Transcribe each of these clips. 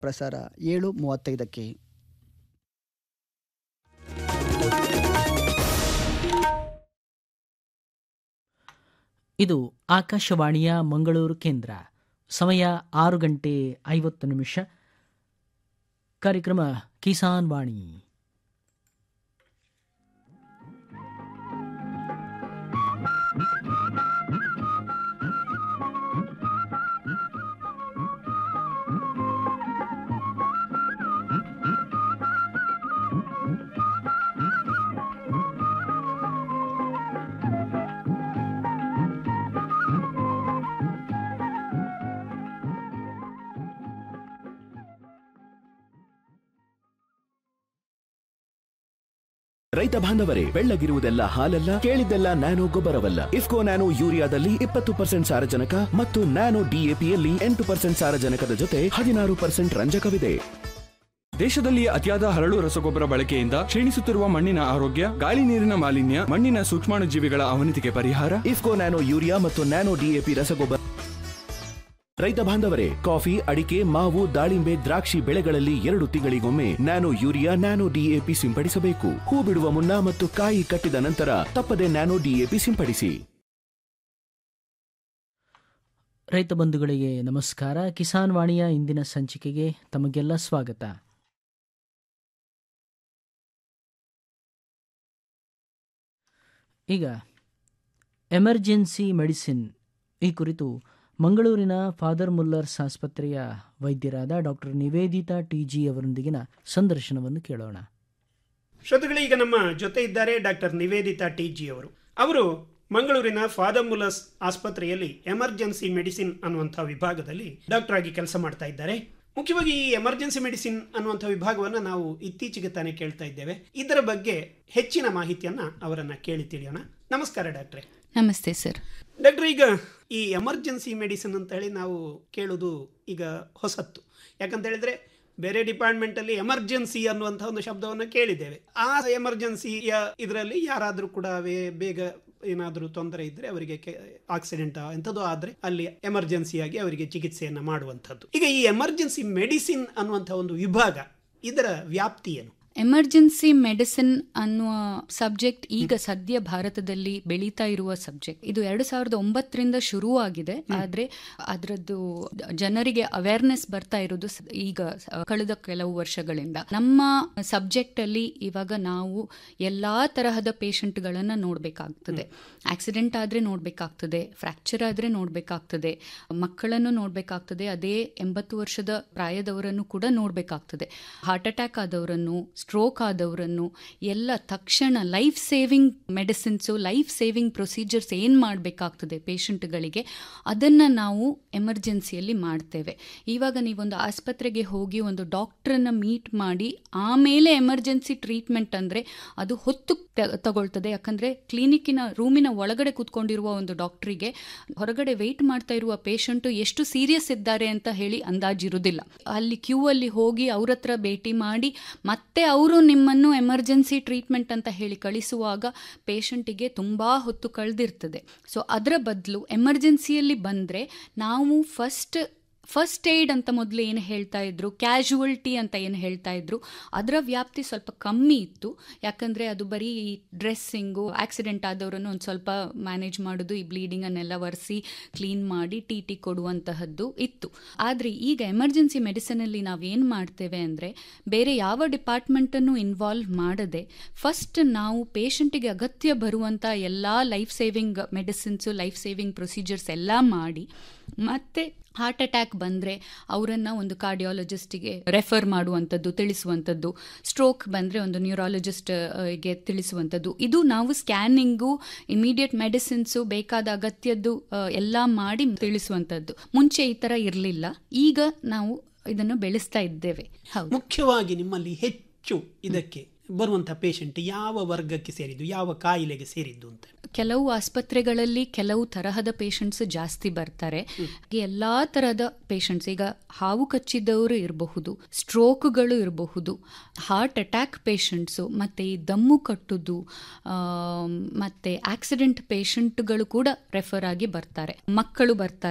ಪ್ರಸಾರ ಏಳು ಮೂವತ್ತೈದಕ್ಕೆ ಇದು ಆಕಾಶವಾಣಿಯ ಮಂಗಳೂರು ಕೇಂದ್ರ ಸಮಯ ಆರು ಗಂಟೆ ಐವತ್ತು ನಿಮಿಷ ಕಾರ್ಯಕ್ರಮ ಕಿಸಾನ್ ವಾಣಿ ರೈತ ಬಾಂಧವರೇ ಬೆಳ್ಳಗಿರುವುದೆಲ್ಲ ಹಾಲಲ್ಲ ಕೇಳಿದ್ದೆಲ್ಲ ನ್ಯಾನೋ ಗೊಬ್ಬರವಲ್ಲ ಇಫ್ಕೋ ನ್ಯಾನೋ ಯೂರಿಯಾದಲ್ಲಿ ಇಪ್ಪತ್ತು ಪರ್ಸೆಂಟ್ ಸಾರಜನಕ ಮತ್ತು ನ್ಯಾನೋ ಡಿಎಪಿಯಲ್ಲಿ ಎಂಟು ಪರ್ಸೆಂಟ್ ಸಾರಜನಕದ ಜೊತೆ ಹದಿನಾರು ಪರ್ಸೆಂಟ್ ರಂಜಕವಿದೆ ದೇಶದಲ್ಲಿ ಅತಿಯಾದ ಹರಳು ರಸಗೊಬ್ಬರ ಬಳಕೆಯಿಂದ ಕ್ಷೀಣಿಸುತ್ತಿರುವ ಮಣ್ಣಿನ ಆರೋಗ್ಯ ಗಾಳಿ ನೀರಿನ ಮಾಲಿನ್ಯ ಮಣ್ಣಿನ ಸೂಕ್ಷ್ಮಾಣುಜೀವಿಗಳ ಅವನತಿಗೆ ಪರಿಹಾರ ಇಫ್ಕೋ ನ್ಯಾನೋ ಯೂರಿಯಾ ಮತ್ತು ನ್ಯಾನೋ ಡಿಎಪಿ ರಸಗೊಬ್ಬರ ರೈತ ಬಾಂಧವರೇ ಕಾಫಿ ಅಡಿಕೆ ಮಾವು ದಾಳಿಂಬೆ ದ್ರಾಕ್ಷಿ ಬೆಳೆಗಳಲ್ಲಿ ಎರಡು ತಿಂಗಳಿಗೊಮ್ಮೆ ನ್ಯಾನೋ ಯೂರಿಯಾ ನ್ಯಾನೋ ಡಿಎಪಿ ಸಿಂಪಡಿಸಬೇಕು ಹೂ ಬಿಡುವ ಮುನ್ನ ಮತ್ತು ಕಾಯಿ ಕಟ್ಟಿದ ನಂತರ ತಪ್ಪದೆ ನ್ಯಾನೋ ಡಿಎಪಿ ಸಿಂಪಡಿಸಿ ರೈತ ಬಂಧುಗಳಿಗೆ ನಮಸ್ಕಾರ ಕಿಸಾನ್ ವಾಣಿಯ ಇಂದಿನ ಸಂಚಿಕೆಗೆ ತಮಗೆಲ್ಲ ಸ್ವಾಗತ ಈಗ ಎಮರ್ಜೆನ್ಸಿ ಮೆಡಿಸಿನ್ ಈ ಕುರಿತು ಮಂಗಳೂರಿನ ಫಾದರ್ ಮುಲ್ಲರ್ಸ್ ಆಸ್ಪತ್ರೆಯ ವೈದ್ಯರಾದ ಡಾಕ್ಟರ್ ನಿವೇದಿತಾ ಟಿಜಿ ಅವರೊಂದಿಗಿನ ಸಂದರ್ಶನವನ್ನು ಕೇಳೋಣ ಶ್ರೋತೃಗಳು ಈಗ ನಮ್ಮ ಜೊತೆ ಇದ್ದಾರೆ ಡಾಕ್ಟರ್ ನಿವೇದಿತಾ ಟಿ ಜಿ ಅವರು ಅವರು ಮಂಗಳೂರಿನ ಫಾದಮುಲಸ್ ಆಸ್ಪತ್ರೆಯಲ್ಲಿ ಎಮರ್ಜೆನ್ಸಿ ಮೆಡಿಸಿನ್ ಅನ್ನುವಂಥ ವಿಭಾಗದಲ್ಲಿ ಡಾಕ್ಟರ್ ಆಗಿ ಕೆಲಸ ಮಾಡ್ತಾ ಇದ್ದಾರೆ ಮುಖ್ಯವಾಗಿ ಈ ಎಮರ್ಜೆನ್ಸಿ ಮೆಡಿಸಿನ್ ಅನ್ನುವಂಥ ವಿಭಾಗವನ್ನು ನಾವು ಇತ್ತೀಚೆಗೆ ತಾನೇ ಕೇಳ್ತಾ ಇದ್ದೇವೆ ಇದರ ಬಗ್ಗೆ ಹೆಚ್ಚಿನ ಮಾಹಿತಿಯನ್ನ ಅವರನ್ನ ಕೇಳಿ ತಿಳಿಯೋಣ ನಮಸ್ಕಾರ ಡಾಕ್ಟ್ರೆ ನಮಸ್ತೆ ಸರ್ ಡಾಕ್ಟರ್ ಈಗ ಈ ಎಮರ್ಜೆನ್ಸಿ ಮೆಡಿಸಿನ್ ಅಂತ ಹೇಳಿ ನಾವು ಕೇಳೋದು ಈಗ ಹೊಸತ್ತು ಯಾಕಂತ ಹೇಳಿದ್ರೆ ಬೇರೆ ಡಿಪಾರ್ಟ್ಮೆಂಟ್ ಅಲ್ಲಿ ಎಮರ್ಜೆನ್ಸಿ ಅನ್ನುವಂತಹ ಒಂದು ಶಬ್ದವನ್ನು ಕೇಳಿದ್ದೇವೆ ಆ ಎಮರ್ಜೆನ್ಸಿಯ ಇದರಲ್ಲಿ ಯಾರಾದರೂ ಕೂಡ ವೇ- ಬೇಗ ಏನಾದರೂ ತೊಂದರೆ ಇದ್ರೆ ಅವರಿಗೆ ಆಕ್ಸಿಡೆಂಟ್ ಎಂಥದ್ದು ಆದ್ರೆ ಅಲ್ಲಿ ಎಮರ್ಜೆನ್ಸಿಯಾಗಿ ಅವರಿಗೆ ಚಿಕಿತ್ಸೆಯನ್ನ ಮಾಡುವಂಥದ್ದು ಈಗ ಈ ಎಮರ್ಜೆನ್ಸಿ ಮೆಡಿಸಿನ್ ಅನ್ನುವಂಥ ಒಂದು ವಿಭಾಗ ಇದರ ವ್ಯಾಪ್ತಿ ಏನು ಎಮರ್ಜೆನ್ಸಿ ಮೆಡಿಸಿನ್ ಅನ್ನುವ ಸಬ್ಜೆಕ್ಟ್ ಈಗ ಸದ್ಯ ಭಾರತದಲ್ಲಿ ಬೆಳೀತಾ ಇರುವ ಸಬ್ಜೆಕ್ಟ್ ಇದು ಎರಡು ಸಾವಿರದ ಒಂಬತ್ತರಿಂದ ಶುರುವಾಗಿದೆ ಆದ್ರೆ ಅದರದ್ದು ಜನರಿಗೆ ಅವೇರ್ನೆಸ್ ಬರ್ತಾ ಇರೋದು ಸ- ಈಗ ಸ- ಕಳೆದ ಕೆಲವು ವರ್ಷಗಳಿಂದ ನಮ್ಮ ಸಬ್ಜೆಕ್ಟ್ ಅಲ್ಲಿ ಇವಾಗ ನಾವು ಎಲ್ಲಾ ತರಹದ ಪೇಷಂಟ್ಗಳನ್ನ ನೋಡ್ಬೇಕಾಗ್ತದೆ ಆಕ್ಸಿಡೆಂಟ್ ಆದ್ರೆ ನೋಡ್ಬೇಕಾಗ್ತದೆ ಫ್ರಾಕ್ಚರ್ ಆದ್ರೆ ನೋಡ್ಬೇಕಾಗ್ತದೆ ಮಕ್ಕಳನ್ನು ನೋಡ್ಬೇಕಾಗ್ತದೆ ಅದೇ ಎಂಬತ್ತು ವರ್ಷದ ಪ್ರಾಯದವರನ್ನು ಕೂಡ ನೋಡ್ಬೇಕಾಗ್ತದೆ ಹಾರ್ಟ್ ಅಟ್ಯಾಕ್ ಆದವರನ್ನು ಸ್ಟ್ರೋಕ್ ಆದವರನ್ನು ಎಲ್ಲ ತಕ್ಷಣ life saving medicines life saving procedures ಏನು ಮಾಡಬೇಕಾಗ್ತದೆ ಪೇಷಂಟ್ಗಳಿಗೆ ಅದನ್ನು ನಾವು ಎಮರ್ಜೆನ್ಸಿಯಲ್ಲಿ ಮಾಡ್ತೇವೆ ಇವಾಗ ನೀವೊಂದು ಆಸ್ಪತ್ರೆಗೆ ಹೋಗಿ ಒಂದು ಡಾಕ್ಟ್ರನ್ನ ಮೀಟ್ ಮಾಡಿ ಆಮೇಲೆ ಎಮರ್ಜೆನ್ಸಿ ಟ್ರೀಟ್ಮೆಂಟ್ ಅಂದರೆ ಅದು ಹೊತ್ತು ತ- ತಗೊಳ್ತದೆ ಯಾಕಂದರೆ ಕ್ಲಿನಿಕ್ಕಿನ ರೂಮಿನ ಒಳಗಡೆ ಕೂತ್ಕೊಂಡಿರುವ ಒಂದು ಡಾಕ್ಟ್ರಿಗೆ ಹೊರಗಡೆ ವೆಯ್ಟ್ ಮಾಡ್ತಾ ಇರುವ ಪೇಷಂಟು ಎಷ್ಟು ಸೀರಿಯಸ್ ಇದ್ದಾರೆ ಅಂತ ಹೇಳಿ ಅಂದಾಜಿರುವುದಿಲ್ಲ ಅಲ್ಲಿ ಕ್ಯೂ ಅಲ್ಲಿ ಹೋಗಿ ಅವ್ರ ಹತ್ರ ಭೇಟಿ ಮಾಡಿ ಮತ್ತೆ ಅವರು ನಿಮ್ಮನ್ನು ಎಮರ್ಜೆನ್ಸಿ ಟ್ರೀಟ್ಮೆಂಟ್ ಅಂತ ಹೇಳಿ ಕಳಿಸುವಾಗ ಪೇಷಂಟಿಗೆ ತುಂಬ ಹೊತ್ತು ಕಳೆದಿರ್ತದೆ ಸೊ ಅದರ ಬದಲು ಎಮರ್ಜೆನ್ಸಿಯಲ್ಲಿ ಬಂದರೆ ನಾವು ಫಸ್ಟ್ ಫಸ್ಟ್ ಏಡ್ ಅಂತ ಮೊದಲು ಏನು ಹೇಳ್ತಾ ಇದ್ರು ಕ್ಯಾಶುವಲ್ಟಿ ಅಂತ ಏನು ಹೇಳ್ತಾ ಇದ್ರು ಅದರ ವ್ಯಾಪ್ತಿ ಸ್ವಲ್ಪ ಕಮ್ಮಿ ಇತ್ತು ಯಾಕಂದರೆ ಅದು ಬರೀ ಡ್ರೆಸ್ಸಿಂಗು ಆಕ್ಸಿಡೆಂಟ್ ಆದವರನ್ನು ಒಂದು ಸ್ವಲ್ಪ ಮ್ಯಾನೇಜ್ ಮಾಡೋದು ಈ ಬ್ಲೀಡಿಂಗನ್ನೆಲ್ಲ ಒರೆಸಿ ಕ್ಲೀನ್ ಮಾಡಿ ಟಿ ಟಿ ಕೊಡುವಂತಹದ್ದು ಇತ್ತು ಆದರೆ ಈಗ ಎಮರ್ಜೆನ್ಸಿ ಮೆಡಿಸಿನಲ್ಲಿ ನಾವೇನು ಮಾಡ್ತೇವೆ ಅಂದರೆ ಬೇರೆ ಯಾವ ಡಿಪಾರ್ಟ್ಮೆಂಟನ್ನು ಇನ್ವಾಲ್ವ್ ಮಾಡದೆ ಫಸ್ಟ್ ನಾವು ಪೇಷಂಟಿಗೆ ಅಗತ್ಯ ಬರುವಂಥ ಎಲ್ಲ life saving medicines life saving procedures ಎಲ್ಲ ಮಾಡಿ ಮತ್ತೆ ಹಾರ್ಟ್ ಅಟ್ಯಾಕ್ ಬಂದರೆ ಅವರನ್ನು ಒಂದು ಕಾರ್ಡಿಯಾಲಜಿಸ್ಟಿಗೆ ರೆಫರ್ ಮಾಡುವಂಥದ್ದು ತಿಳಿಸುವಂಥದ್ದು ಸ್ಟ್ರೋಕ್ ಬಂದರೆ ಒಂದು ನ್ಯೂರಾಲಜಿಸ್ಟ್ ಗೆ ತಿಳಿಸುವಂಥದ್ದು ಇದು ನಾವು ಸ್ಕ್ಯಾನಿಂಗು ಇಮಿಡಿಯೇಟ್ ಮೆಡಿಸಿನ್ಸು ಬೇಕಾದ ಅಗತ್ಯದ್ದು ಆ, ಎಲ್ಲ ಮಾಡಿ ತಿಳಿಸುವಂಥದ್ದು ಮುಂಚೆ ಈ ಥರ ಇರಲಿಲ್ಲ ಈಗ ನಾವು ಇದನ್ನು ಬೆಳೆಸ್ತಾ ಇದ್ದೇವೆ ಹೌದು ಮುಖ್ಯವಾಗಿ ನಿಮ್ಮಲ್ಲಿ ಹೆಚ್ಚು ಇದಕ್ಕೆ ಬರುವಂತಹ ಪೇಷಂಟ್ ಯಾವ ವರ್ಗಕ್ಕೆ ಸೇರಿದ್ದು ಯಾವ ಕಾಯಿಲೆಗೆ ಸೇರಿದ್ದು ಅಂತ ಕೆಲವು ಆಸ್ಪತ್ರೆಗಳಲ್ಲಿ ಕೆಲವು ತರಹದ ಪೇಷಂಟ್ಸ್ ಜಾಸ್ತಿ ಬರ್ತಾರೆ ಎಲ್ಲಾ ತರಹದ ಪೇಷಂಟ್ಸ್ ಈಗ ಹಾವು ಕಚ್ಚಿದವರು ಇರಬಹುದು ಸ್ಟ್ರೋಕ್ಗಳು ಇರಬಹುದು ಹಾರ್ಟ್ ಅಟ್ಯಾಕ್ ಪೇಷಂಟ್ಸು ಮತ್ತೆ ಈ ದಮ್ಮು ಕಟ್ಟುದು ಆಮ್, ಮತ್ತೆ ಆಕ್ಸಿಡೆಂಟ್ ಪೇಷಂಟ್ಗಳು ಕೂಡ ರೆಫರ್ ಆಗಿ ಬರ್ತಾರೆ ಮಕ್ಕಳು ಬರ್ತಾರೆ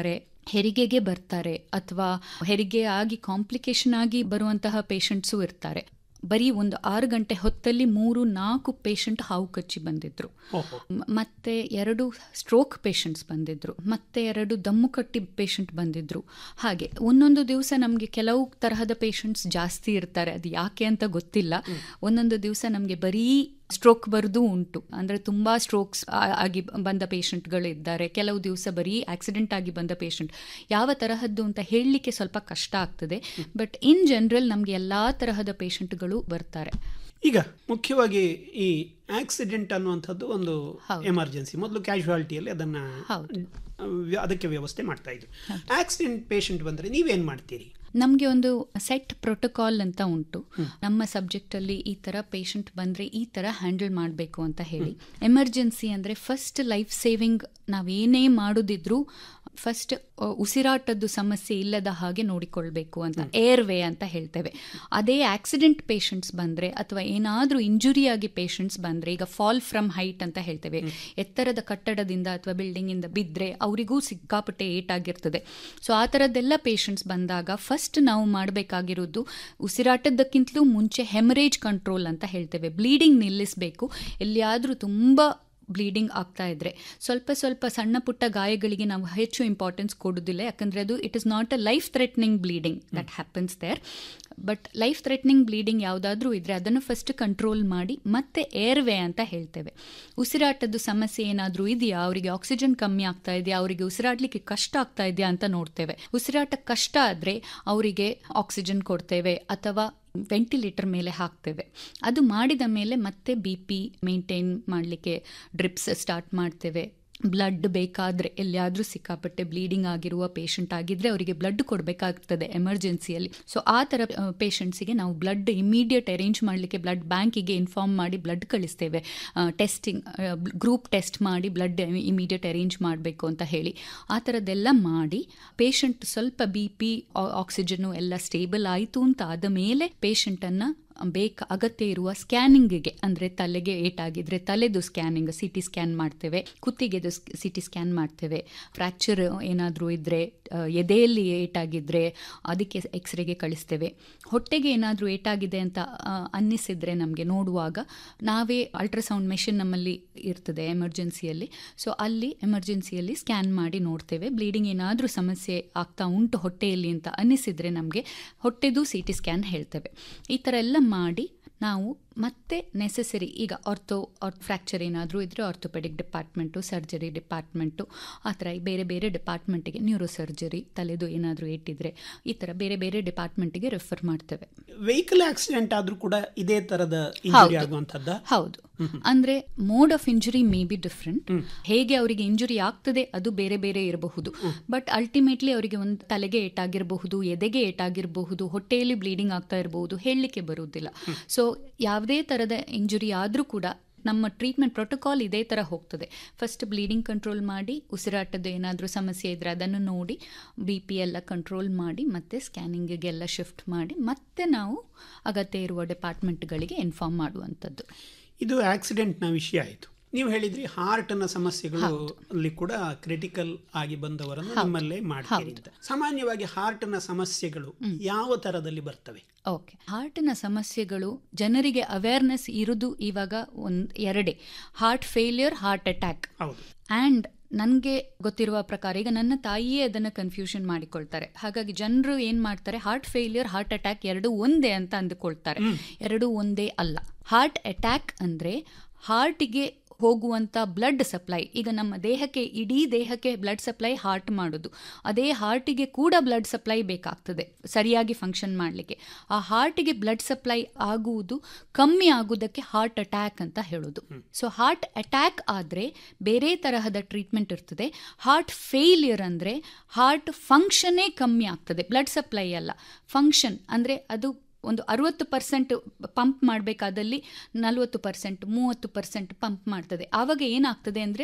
ಹೆರಿಗೆಗೆ ಬರ್ತಾರೆ ಅಥವಾ ಹೆರಿಗೆ ಆಗಿ ಕಾಂಪ್ಲಿಕೇಶನ್ ಆಗಿ ಬರುವಂತಹ ಪೇಷಂಟ್ಸು ಇರ್ತಾರೆ ಬರೀ ಒಂದು ಆರು ಗಂಟೆ ಹೊತ್ತಲ್ಲಿ ಮೂರು ನಾಲ್ಕು ಪೇಷಂಟ್ ಹಾವು ಕಚ್ಚಿ ಬಂದಿದ್ರು ಓಹೋ ಮ- ಮತ್ತೆ ಎರಡು ಸ್ಟ್ರೋಕ್ ಪೇಷಂಟ್ಸ್ ಬಂದಿದ್ರು ಮತ್ತೆ ಎರಡು ದಮ್ಮು ಕಟ್ಟಿ ಪೇಷಂಟ್ ಬಂದಿದ್ರು ಹಾಗೆ ಒಂದೊಂದು ದಿವಸ ನಮಗೆ ಕೆಲವು ತರಹದ ಪೇಷಂಟ್ಸ್ ಜಾಸ್ತಿ ಇರ್ತಾರೆ ಅದು ಯಾಕೆ ಅಂತ ಗೊತ್ತಿಲ್ಲ ಒಂದೊಂದು ದಿವಸ ನಮಗೆ ಬರೀ ಸ್ಟ್ರೋಕ್ ಬರೋದು ಉಂಟು ಅಂದ್ರೆ ತುಂಬಾ ಸ್ಟ್ರೋಕ್ಸ್ ಆಗಿ ಬಂದ ಪೇಷಂಟ್ಗಳು ಇದ್ದಾರೆ ಕೆಲವು ದಿವಸ ಬರೀ ಆಕ್ಸಿಡೆಂಟ್ ಆಗಿ ಬಂದ ಪೇಷಂಟ್ ಯಾವ ತರಹದ್ದು ಅಂತ ಹೇಳಲಿಕ್ಕೆ ಸ್ವಲ್ಪ ಕಷ್ಟ ಆಗ್ತದೆ ಬಟ್ ಇನ್ ಜನರಲ್ ನಮಗೆ ಎಲ್ಲಾ ತರಹದ ಪೇಷಂಟ್ಗಳು ಬರ್ತಾರೆ ಈಗ ಮುಖ್ಯವಾಗಿ ಈ ಆಕ್ಸಿಡೆಂಟ್ ಅನ್ನುವಂಥದ್ದು ಒಂದು ಹೌದು. ಎಮರ್ಜೆನ್ಸಿ ಮೊದಲು ಕ್ಯಾಶುವಾಲಿಟಿಯಲ್ಲಿ ಅದನ್ನ ಹೌದು. ವ್ಯ- ಅದಕ್ಕೆ ವ್ಯವಸ್ಥೆ ಮಾಡ್ತಾ ಇದ್ರು ಆಕ್ಸಿಡೆಂಟ್ ಪೇಷಂಟ್ ಬಂದ್ರೆ ನೀವೇನ್ ಮಾಡ್ತೀರಿ ನಮಗೆ ಒಂದು ಸೆಟ್ ಪ್ರೋಟೋಕಾಲ್ ಅಂತ ಉಂಟು ನಮ್ಮ ಸಬ್ಜೆಕ್ಟ್ ಅಲ್ಲಿ ಈ ತರ ಪೇಷಂಟ್ ಬಂದ್ರೆ ಈ ತರ ಹ್ಯಾಂಡಲ್ ಮಾಡಬೇಕು ಅಂತ ಹೇಳಿ ಎಮರ್ಜೆನ್ಸಿ ಅಂದ್ರೆ ಫಸ್ಟ್ ಲೈಫ್ ಸೇವಿಂಗ್ ನಾವೇನೇ ಮಾಡೋದಿದ್ರು ಫಸ್ಟ್ ಉಸಿರಾಟದ್ದು ಸಮಸ್ಯೆ ಇಲ್ಲದ ಹಾಗೆ ನೋಡಿಕೊಳ್ಬೇಕು ಅಂತ ಏರ್ ವೇ ಅಂತ ಹೇಳ್ತೇವೆ ಅದೇ ಆಕ್ಸಿಡೆಂಟ್ ಪೇಷಂಟ್ಸ್ ಬಂದ್ರೆ ಅಥವಾ ಏನಾದ್ರೂ ಇಂಜುರಿ ಆಗಿ ಪೇಷಂಟ್ಸ್ ಬಂದ್ರೆ ಈಗ ಫಾಲ್ ಫ್ರಮ್ ಹೈಟ್ ಅಂತ ಹೇಳ್ತೇವೆ ಎತ್ತರದ ಕಟ್ಟಡದಿಂದ ಅಥವಾ ಬಿಲ್ಡಿಂಗ್ ಇಂದ ಬಿದ್ರೆ ಅವರಿಗೂ ಸಿಕ್ಕಾಪಟ್ಟೆ ಏಟಾಗಿರ್ತದೆ ಸೊ ಆ ಥರದ್ದೆಲ್ಲ ಪೇಷಂಟ್ಸ್ ಬಂದಾಗ ಫಸ್ಟ್ ನಾವು ಮಾಡಬೇಕಾಗಿರೋದು ಉಸಿರಾಟದಕ್ಕಿಂತಲೂ ಮುಂಚೆ ಹೆಮರೇಜ್ ಕಂಟ್ರೋಲ್ ಅಂತ ಹೇಳ್ತೇವೆ ಬ್ಲೀಡಿಂಗ್ ನಿಲ್ಲಿಸಬೇಕು ಎಲ್ಲಿಯಾದರೂ ತುಂಬ ಬ್ಲೀಡಿಂಗ್ ಆಗ್ತಾ ಇದ್ರೆ ಸ್ವಲ್ಪ ಸ್ವಲ್ಪ ಸಣ್ಣ ಪುಟ್ಟ ಗಾಯಗಳಿಗೆ ನಾವು ಹೆಚ್ಚು ಇಂಪಾರ್ಟೆನ್ಸ್ ಕೊಡೋದಿಲ್ಲ ಯಾಕಂದ್ರೆ ಅದು it is not a life threatening bleeding that happens there but life threatening bleeding ಯಾವುದಾದ್ರೂ ಇದ್ರೆ ಅದನ್ನು ಫಸ್ಟ್ ಕಂಟ್ರೋಲ್ ಮಾಡಿ ಮತ್ತೆ ಏರ್ವೇ ಅಂತ ಹೇಳ್ತೇವೆ ಉಸಿರಾಟದ ಸಮಸ್ಯೆ ಏನಾದರೂ ಇದೆಯಾ ಅವರಿಗೆ ಆಕ್ಸಿಜನ್ ಕಮ್ಮಿ ಆಗ್ತಾ ಇದೆಯಾ ಅವರಿಗೆ ಉಸಿರಾಡ್ಲಿಕ್ಕೆ ಕಷ್ಟ ಆಗ್ತಾ ಇದೆಯಾ ಅಂತ ನೋಡ್ತೇವೆ ಉಸಿರಾಟ ಕಷ್ಟ ಆದ್ರೆ ಅವರಿಗೆ ಆಕ್ಸಿಜನ್ ಕೊಡ್ತೇವೆ ಅಥವಾ ವೆಂಟಿಲೇಟರ್ ಮೇಲೆ ಹಾಕ್ತೇವೆ ಅದು ಮಾಡಿದ ಮೇಲೆ ಮತ್ತೆ ಬಿ ಪಿ ಮೇಂಟೈನ್ ಮಾಡಲಿಕ್ಕೆ ಡ್ರಿಪ್ಸ್ ಸ್ಟಾರ್ಟ್ ಮಾಡ್ತೇವೆ ಬ್ಲಡ್ ಬೇಕಾದರೆ ಎಲ್ಲಿಯಾದರೂ ಸಿಕ್ಕಾಪಟ್ಟೆ ಬ್ಲೀಡಿಂಗ್ ಆಗಿರುವ ಪೇಷಂಟ್ ಆಗಿದ್ರೆ ಅವರಿಗೆ ಬ್ಲಡ್ ಕೊಡಬೇಕಾಗ್ತದೆ ಎಮರ್ಜೆನ್ಸಿಯಲ್ಲಿ ಸೊ ಆ ಥರ ಪೇಷಂಟ್ಸಿಗೆ ನಾವು ಬ್ಲಡ್ ಇಮಿಡಿಯೇಟ್ ಅರೇಂಜ್ ಮಾಡಲಿಕ್ಕೆ ಬ್ಲಡ್ ಬ್ಯಾಂಕಿಗೆ ಇನ್ಫಾರ್ಮ್ ಮಾಡಿ ಬ್ಲಡ್ ಕಳಿಸ್ತೇವೆ ಟೆಸ್ಟಿಂಗ್ ಗ್ರೂಪ್ ಟೆಸ್ಟ್ ಮಾಡಿ ಬ್ಲಡ್ ಇಮಿಡಿಯೇಟ್ ಅರೇಂಜ್ ಮಾಡಬೇಕು ಅಂತ ಹೇಳಿ ಆ ಥರದ್ದೆಲ್ಲ ಮಾಡಿ ಪೇಷಂಟ್ ಸ್ವಲ್ಪ ಬಿ ಪಿ ಆಕ್ಸಿಜನ್ನು ಎಲ್ಲ ಸ್ಟೇಬಲ್ ಆಯಿತು ಅಂತ ಆದ ಮೇಲೆ ಪೇಷಂಟನ್ನು ಬೇಕ ಅಗತ್ಯ ಇರುವ ಸ್ಕ್ಯಾನಿಂಗಿಗೆ ಅಂದರೆ ತಲೆಗೆ ಏಟಾಗಿದ್ರೆ ತಲೆದು ಸ್ಕ್ಯಾನಿಂಗ್ ಸಿ ಟಿ ಸ್ಕ್ಯಾನ್ ಮಾಡ್ತೇವೆ ಕುತ್ತಿಗೆದು ಸಿ ಟಿ ಸ್ಕ್ಯಾನ್ ಮಾಡ್ತೇವೆ ಫ್ರ್ಯಾಕ್ಚರ್ ಏನಾದರೂ ಇದ್ದರೆ ಎದೆಯಲ್ಲಿ ಏಟಾಗಿದ್ರೆ ಅದಕ್ಕೆ ಎಕ್ಸ್ರೇಗೆ ಕಳಿಸ್ತೇವೆ ಹೊಟ್ಟೆಗೆ ಏನಾದರೂ ಏಟಾಗಿದೆ ಅಂತ ಆ, ಅನ್ನಿಸಿದ್ರೆ ನಮಗೆ ನೋಡುವಾಗ ನಾವೇ ಅಲ್ಟ್ರಾಸೌಂಡ್ ಮೆಷಿನ್ ನಮ್ಮಲ್ಲಿ ಇರ್ತದೆ ಎಮರ್ಜೆನ್ಸಿಯಲ್ಲಿ ಸೊ ಅಲ್ಲಿ ಎಮರ್ಜೆನ್ಸಿಯಲ್ಲಿ ಸ್ಕ್ಯಾನ್ ಮಾಡಿ ನೋಡ್ತೇವೆ ಬ್ಲೀಡಿಂಗ್ ಏನಾದರೂ ಸಮಸ್ಯೆ ಆಗ್ತಾ ಉಂಟು ಹೊಟ್ಟೆಯಲ್ಲಿ ಅಂತ ಅನ್ನಿಸಿದ್ರೆ ನಮಗೆ ಹೊಟ್ಟೆದು ಸಿ ಟಿ ಸ್ಕ್ಯಾನ್ ಹೇಳ್ತೇವೆ ಈ ಥರ ಎಲ್ಲ ಮಾಡಿ ನಾವು ಮತ್ತೆ ನೆಸೆಸರಿ ಈಗ ಆರ್ಥೋ ಫ್ರ್ಯಾಕ್ಚರ್ ಏನಾದರೂ ಇದ್ದರೆ ಆರ್ಥೋಪೆಡಿಕ್ ಡಿಪಾರ್ಟ್ಮೆಂಟು ಸರ್ಜರಿ ಡಿಪಾರ್ಟ್ಮೆಂಟು ಆ ಥರ ಬೇರೆ ಬೇರೆ ಡಿಪಾರ್ಟ್ಮೆಂಟಿಗೆ ನ್ಯೂರೋ ಸರ್ಜರಿ ತಲೆದು ಏನಾದರೂ ಏಟಿದ್ರೆ ಈ ಥರ ಬೇರೆ ಬೇರೆ ಡಿಪಾರ್ಟ್ಮೆಂಟಿಗೆ ರೆಫರ್ ಮಾಡ್ತೇವೆ ವೆಹಿಕಲ್ ಆಕ್ಸಿಡೆಂಟ್ ಆದ್ರೂ ಕೂಡ ಇದೇ ತರದ ಇಂಜುರಿ ಹೌದು. ಆಗುವಂತದ್ದ ಹೌದು ಅಂದ್ರೆ mode of injury may be different ಹೇಗೆ ಅವರಿಗೆ ಇಂಜುರಿ ಆಗ್ತದೆ ಅದು ಬೇರೆ ಬೇರೆ ಇರಬಹುದು ಬಟ್ ಅಲ್ಟಿಮೇಟ್ಲಿ ಅವರಿಗೆ ಒಂದು ತಲೆಗೆ ಏಟಾಗಿರಬಹುದು ಎದೆಗೆ ಏಟಾಗಿರಬಹುದು ಹೊಟ್ಟೆಯಲ್ಲಿ ಬ್ಲೀಡಿಂಗ್ ಆಗ್ತಾ ಇರಬಹುದು ಹೇಳಲಿಕ್ಕೆ ಬರುವುದಿಲ್ಲ ಸೊ ಯಾವುದೇ ತರದ ಇಂಜುರಿ ಆದರೂ ಕೂಡ ನಮ್ಮ ಟ್ರೀಟ್ಮೆಂಟ್ ಪ್ರೋಟೋಕಾಲ್ ಇದೇ ಥರ ಹೋಗ್ತದೆ ಫಸ್ಟ್ ಬ್ಲೀಡಿಂಗ್ ಕಂಟ್ರೋಲ್ ಮಾಡಿ ಉಸಿರಾಟದ ಏನಾದರೂ ಸಮಸ್ಯೆ ಇದ್ದರೆ ಅದನ್ನು ನೋಡಿ ಬಿ ಪಿ ಎಲ್ಲ ಕಂಟ್ರೋಲ್ ಮಾಡಿ ಮತ್ತೆ ಸ್ಕ್ಯಾನಿಂಗಿಗೆಲ್ಲ ಶಿಫ್ಟ್ ಮಾಡಿ ಮತ್ತೆ ನಾವು ಅಗತ್ಯ ಇರುವ ಡಿಪಾರ್ಟ್ಮೆಂಟ್ಗಳಿಗೆ ಇನ್ಫಾರ್ಮ್ ಮಾಡುವಂಥದ್ದು ಇದು ಆಕ್ಸಿಡೆಂಟ್ನ ವಿಷಯ ಆಯಿತು ನೀವು ಹೇಳಿದ್ರಿ ಹಾರ್ಟ್ನ ಸಮಸ್ಯೆಗಳು ಅಲ್ಲಿ ಕೂಡ ಕ್ರಿಟಿಕಲ್ ಆಗಿ ಬಂದವರನ್ನು ನಿಮ್ಮಲ್ಲೇ ಮಾಡ್ತೀರಿ ಅಂತ ಸಾಮಾನ್ಯವಾಗಿ ಹಾರ್ಟ್ನ ಸಮಸ್ಯೆಗಳು ಯಾವ ತರದಲ್ಲಿ ಬರ್ತವೆ ಓಕೆ ಹಾರ್ಟಿನ ಸಮಸ್ಯೆಗಳು ಜನರಿಗೆ ಅವೇರ್ನೆಸ್ ಇರುವುದು ಇವಾಗ ಒಂದು ಎರಡೇ ಹಾರ್ಟ್ ಫೇಲ್ಯೂರ್ ಹಾರ್ಟ್ ಅಟ್ಯಾಕ್ ಹೌದು ಆ್ಯಂಡ್ ನನಗೆ ಗೊತ್ತಿರುವ ಪ್ರಕಾರ ಈಗ ನನ್ನ ತಾಯಿಯೇ ಅದನ್ನು ಕನ್ಫ್ಯೂಷನ್ ಮಾಡಿಕೊಳ್ತಾರೆ ಹಾಗಾಗಿ ಜನರು ಏನು ಮಾಡ್ತಾರೆ ಹಾರ್ಟ್ ಫೇಲ್ಯೂರ್ ಹಾರ್ಟ್ ಅಟ್ಯಾಕ್ ಎರಡು ಒಂದೇ ಅಂತ ಅಂದುಕೊಳ್ತಾರೆ ಎರಡು ಒಂದೇ ಅಲ್ಲ ಹಾರ್ಟ್ ಅಟ್ಯಾಕ್ ಅಂದರೆ ಹಾರ್ಟಿಗೆ ಹೋಗುವಂಥ ಬ್ಲಡ್ ಸಪ್ಲೈ ಈಗ ನಮ್ಮ ದೇಹಕ್ಕೆ ಇಡೀ ದೇಹಕ್ಕೆ ಬ್ಲಡ್ ಸಪ್ಲೈ ಹಾರ್ಟ್ ಮಾಡೋದು ಅದೇ ಹಾರ್ಟಿಗೆ ಕೂಡ ಬ್ಲಡ್ ಸಪ್ಲೈ ಬೇಕಾಗ್ತದೆ ಸರಿಯಾಗಿ ಫಂಕ್ಷನ್ ಮಾಡಲಿಕ್ಕೆ ಆ ಹಾರ್ಟಿಗೆ ಬ್ಲಡ್ ಸಪ್ಲೈ ಆಗುವುದು ಕಮ್ಮಿ ಆಗುವುದಕ್ಕೆ ಹಾರ್ಟ್ ಅಟ್ಯಾಕ್ ಅಂತ ಹೇಳೋದು ಸೊ ಹಾರ್ಟ್ ಅಟ್ಯಾಕ್ ಆದರೆ ಬೇರೆ ತರಹದ ಟ್ರೀಟ್ಮೆಂಟ್ ಇರ್ತದೆ ಹಾರ್ಟ್ ಫೇಲಿಯರ್ ಅಂದರೆ ಹಾರ್ಟ್ ಫಂಕ್ಷನ್ನೇ ಕಮ್ಮಿ ಆಗ್ತದೆ ಬ್ಲಡ್ ಸಪ್ಲೈ ಅಲ್ಲ ಫಂಕ್ಷನ್ ಅಂದರೆ ಅದು ಒಂದು ಅರುವತ್ತು ಪರ್ಸೆಂಟ್ ಪಂಪ್ ಮಾಡಬೇಕಾದಲ್ಲಿ ನಲವತ್ತು ಪರ್ಸೆಂಟ್ ಮೂವತ್ತು ಪರ್ಸೆಂಟ್ ಪಂಪ್ ಮಾಡ್ತದೆ ಆವಾಗ ಏನಾಗ್ತದೆ ಅಂದರೆ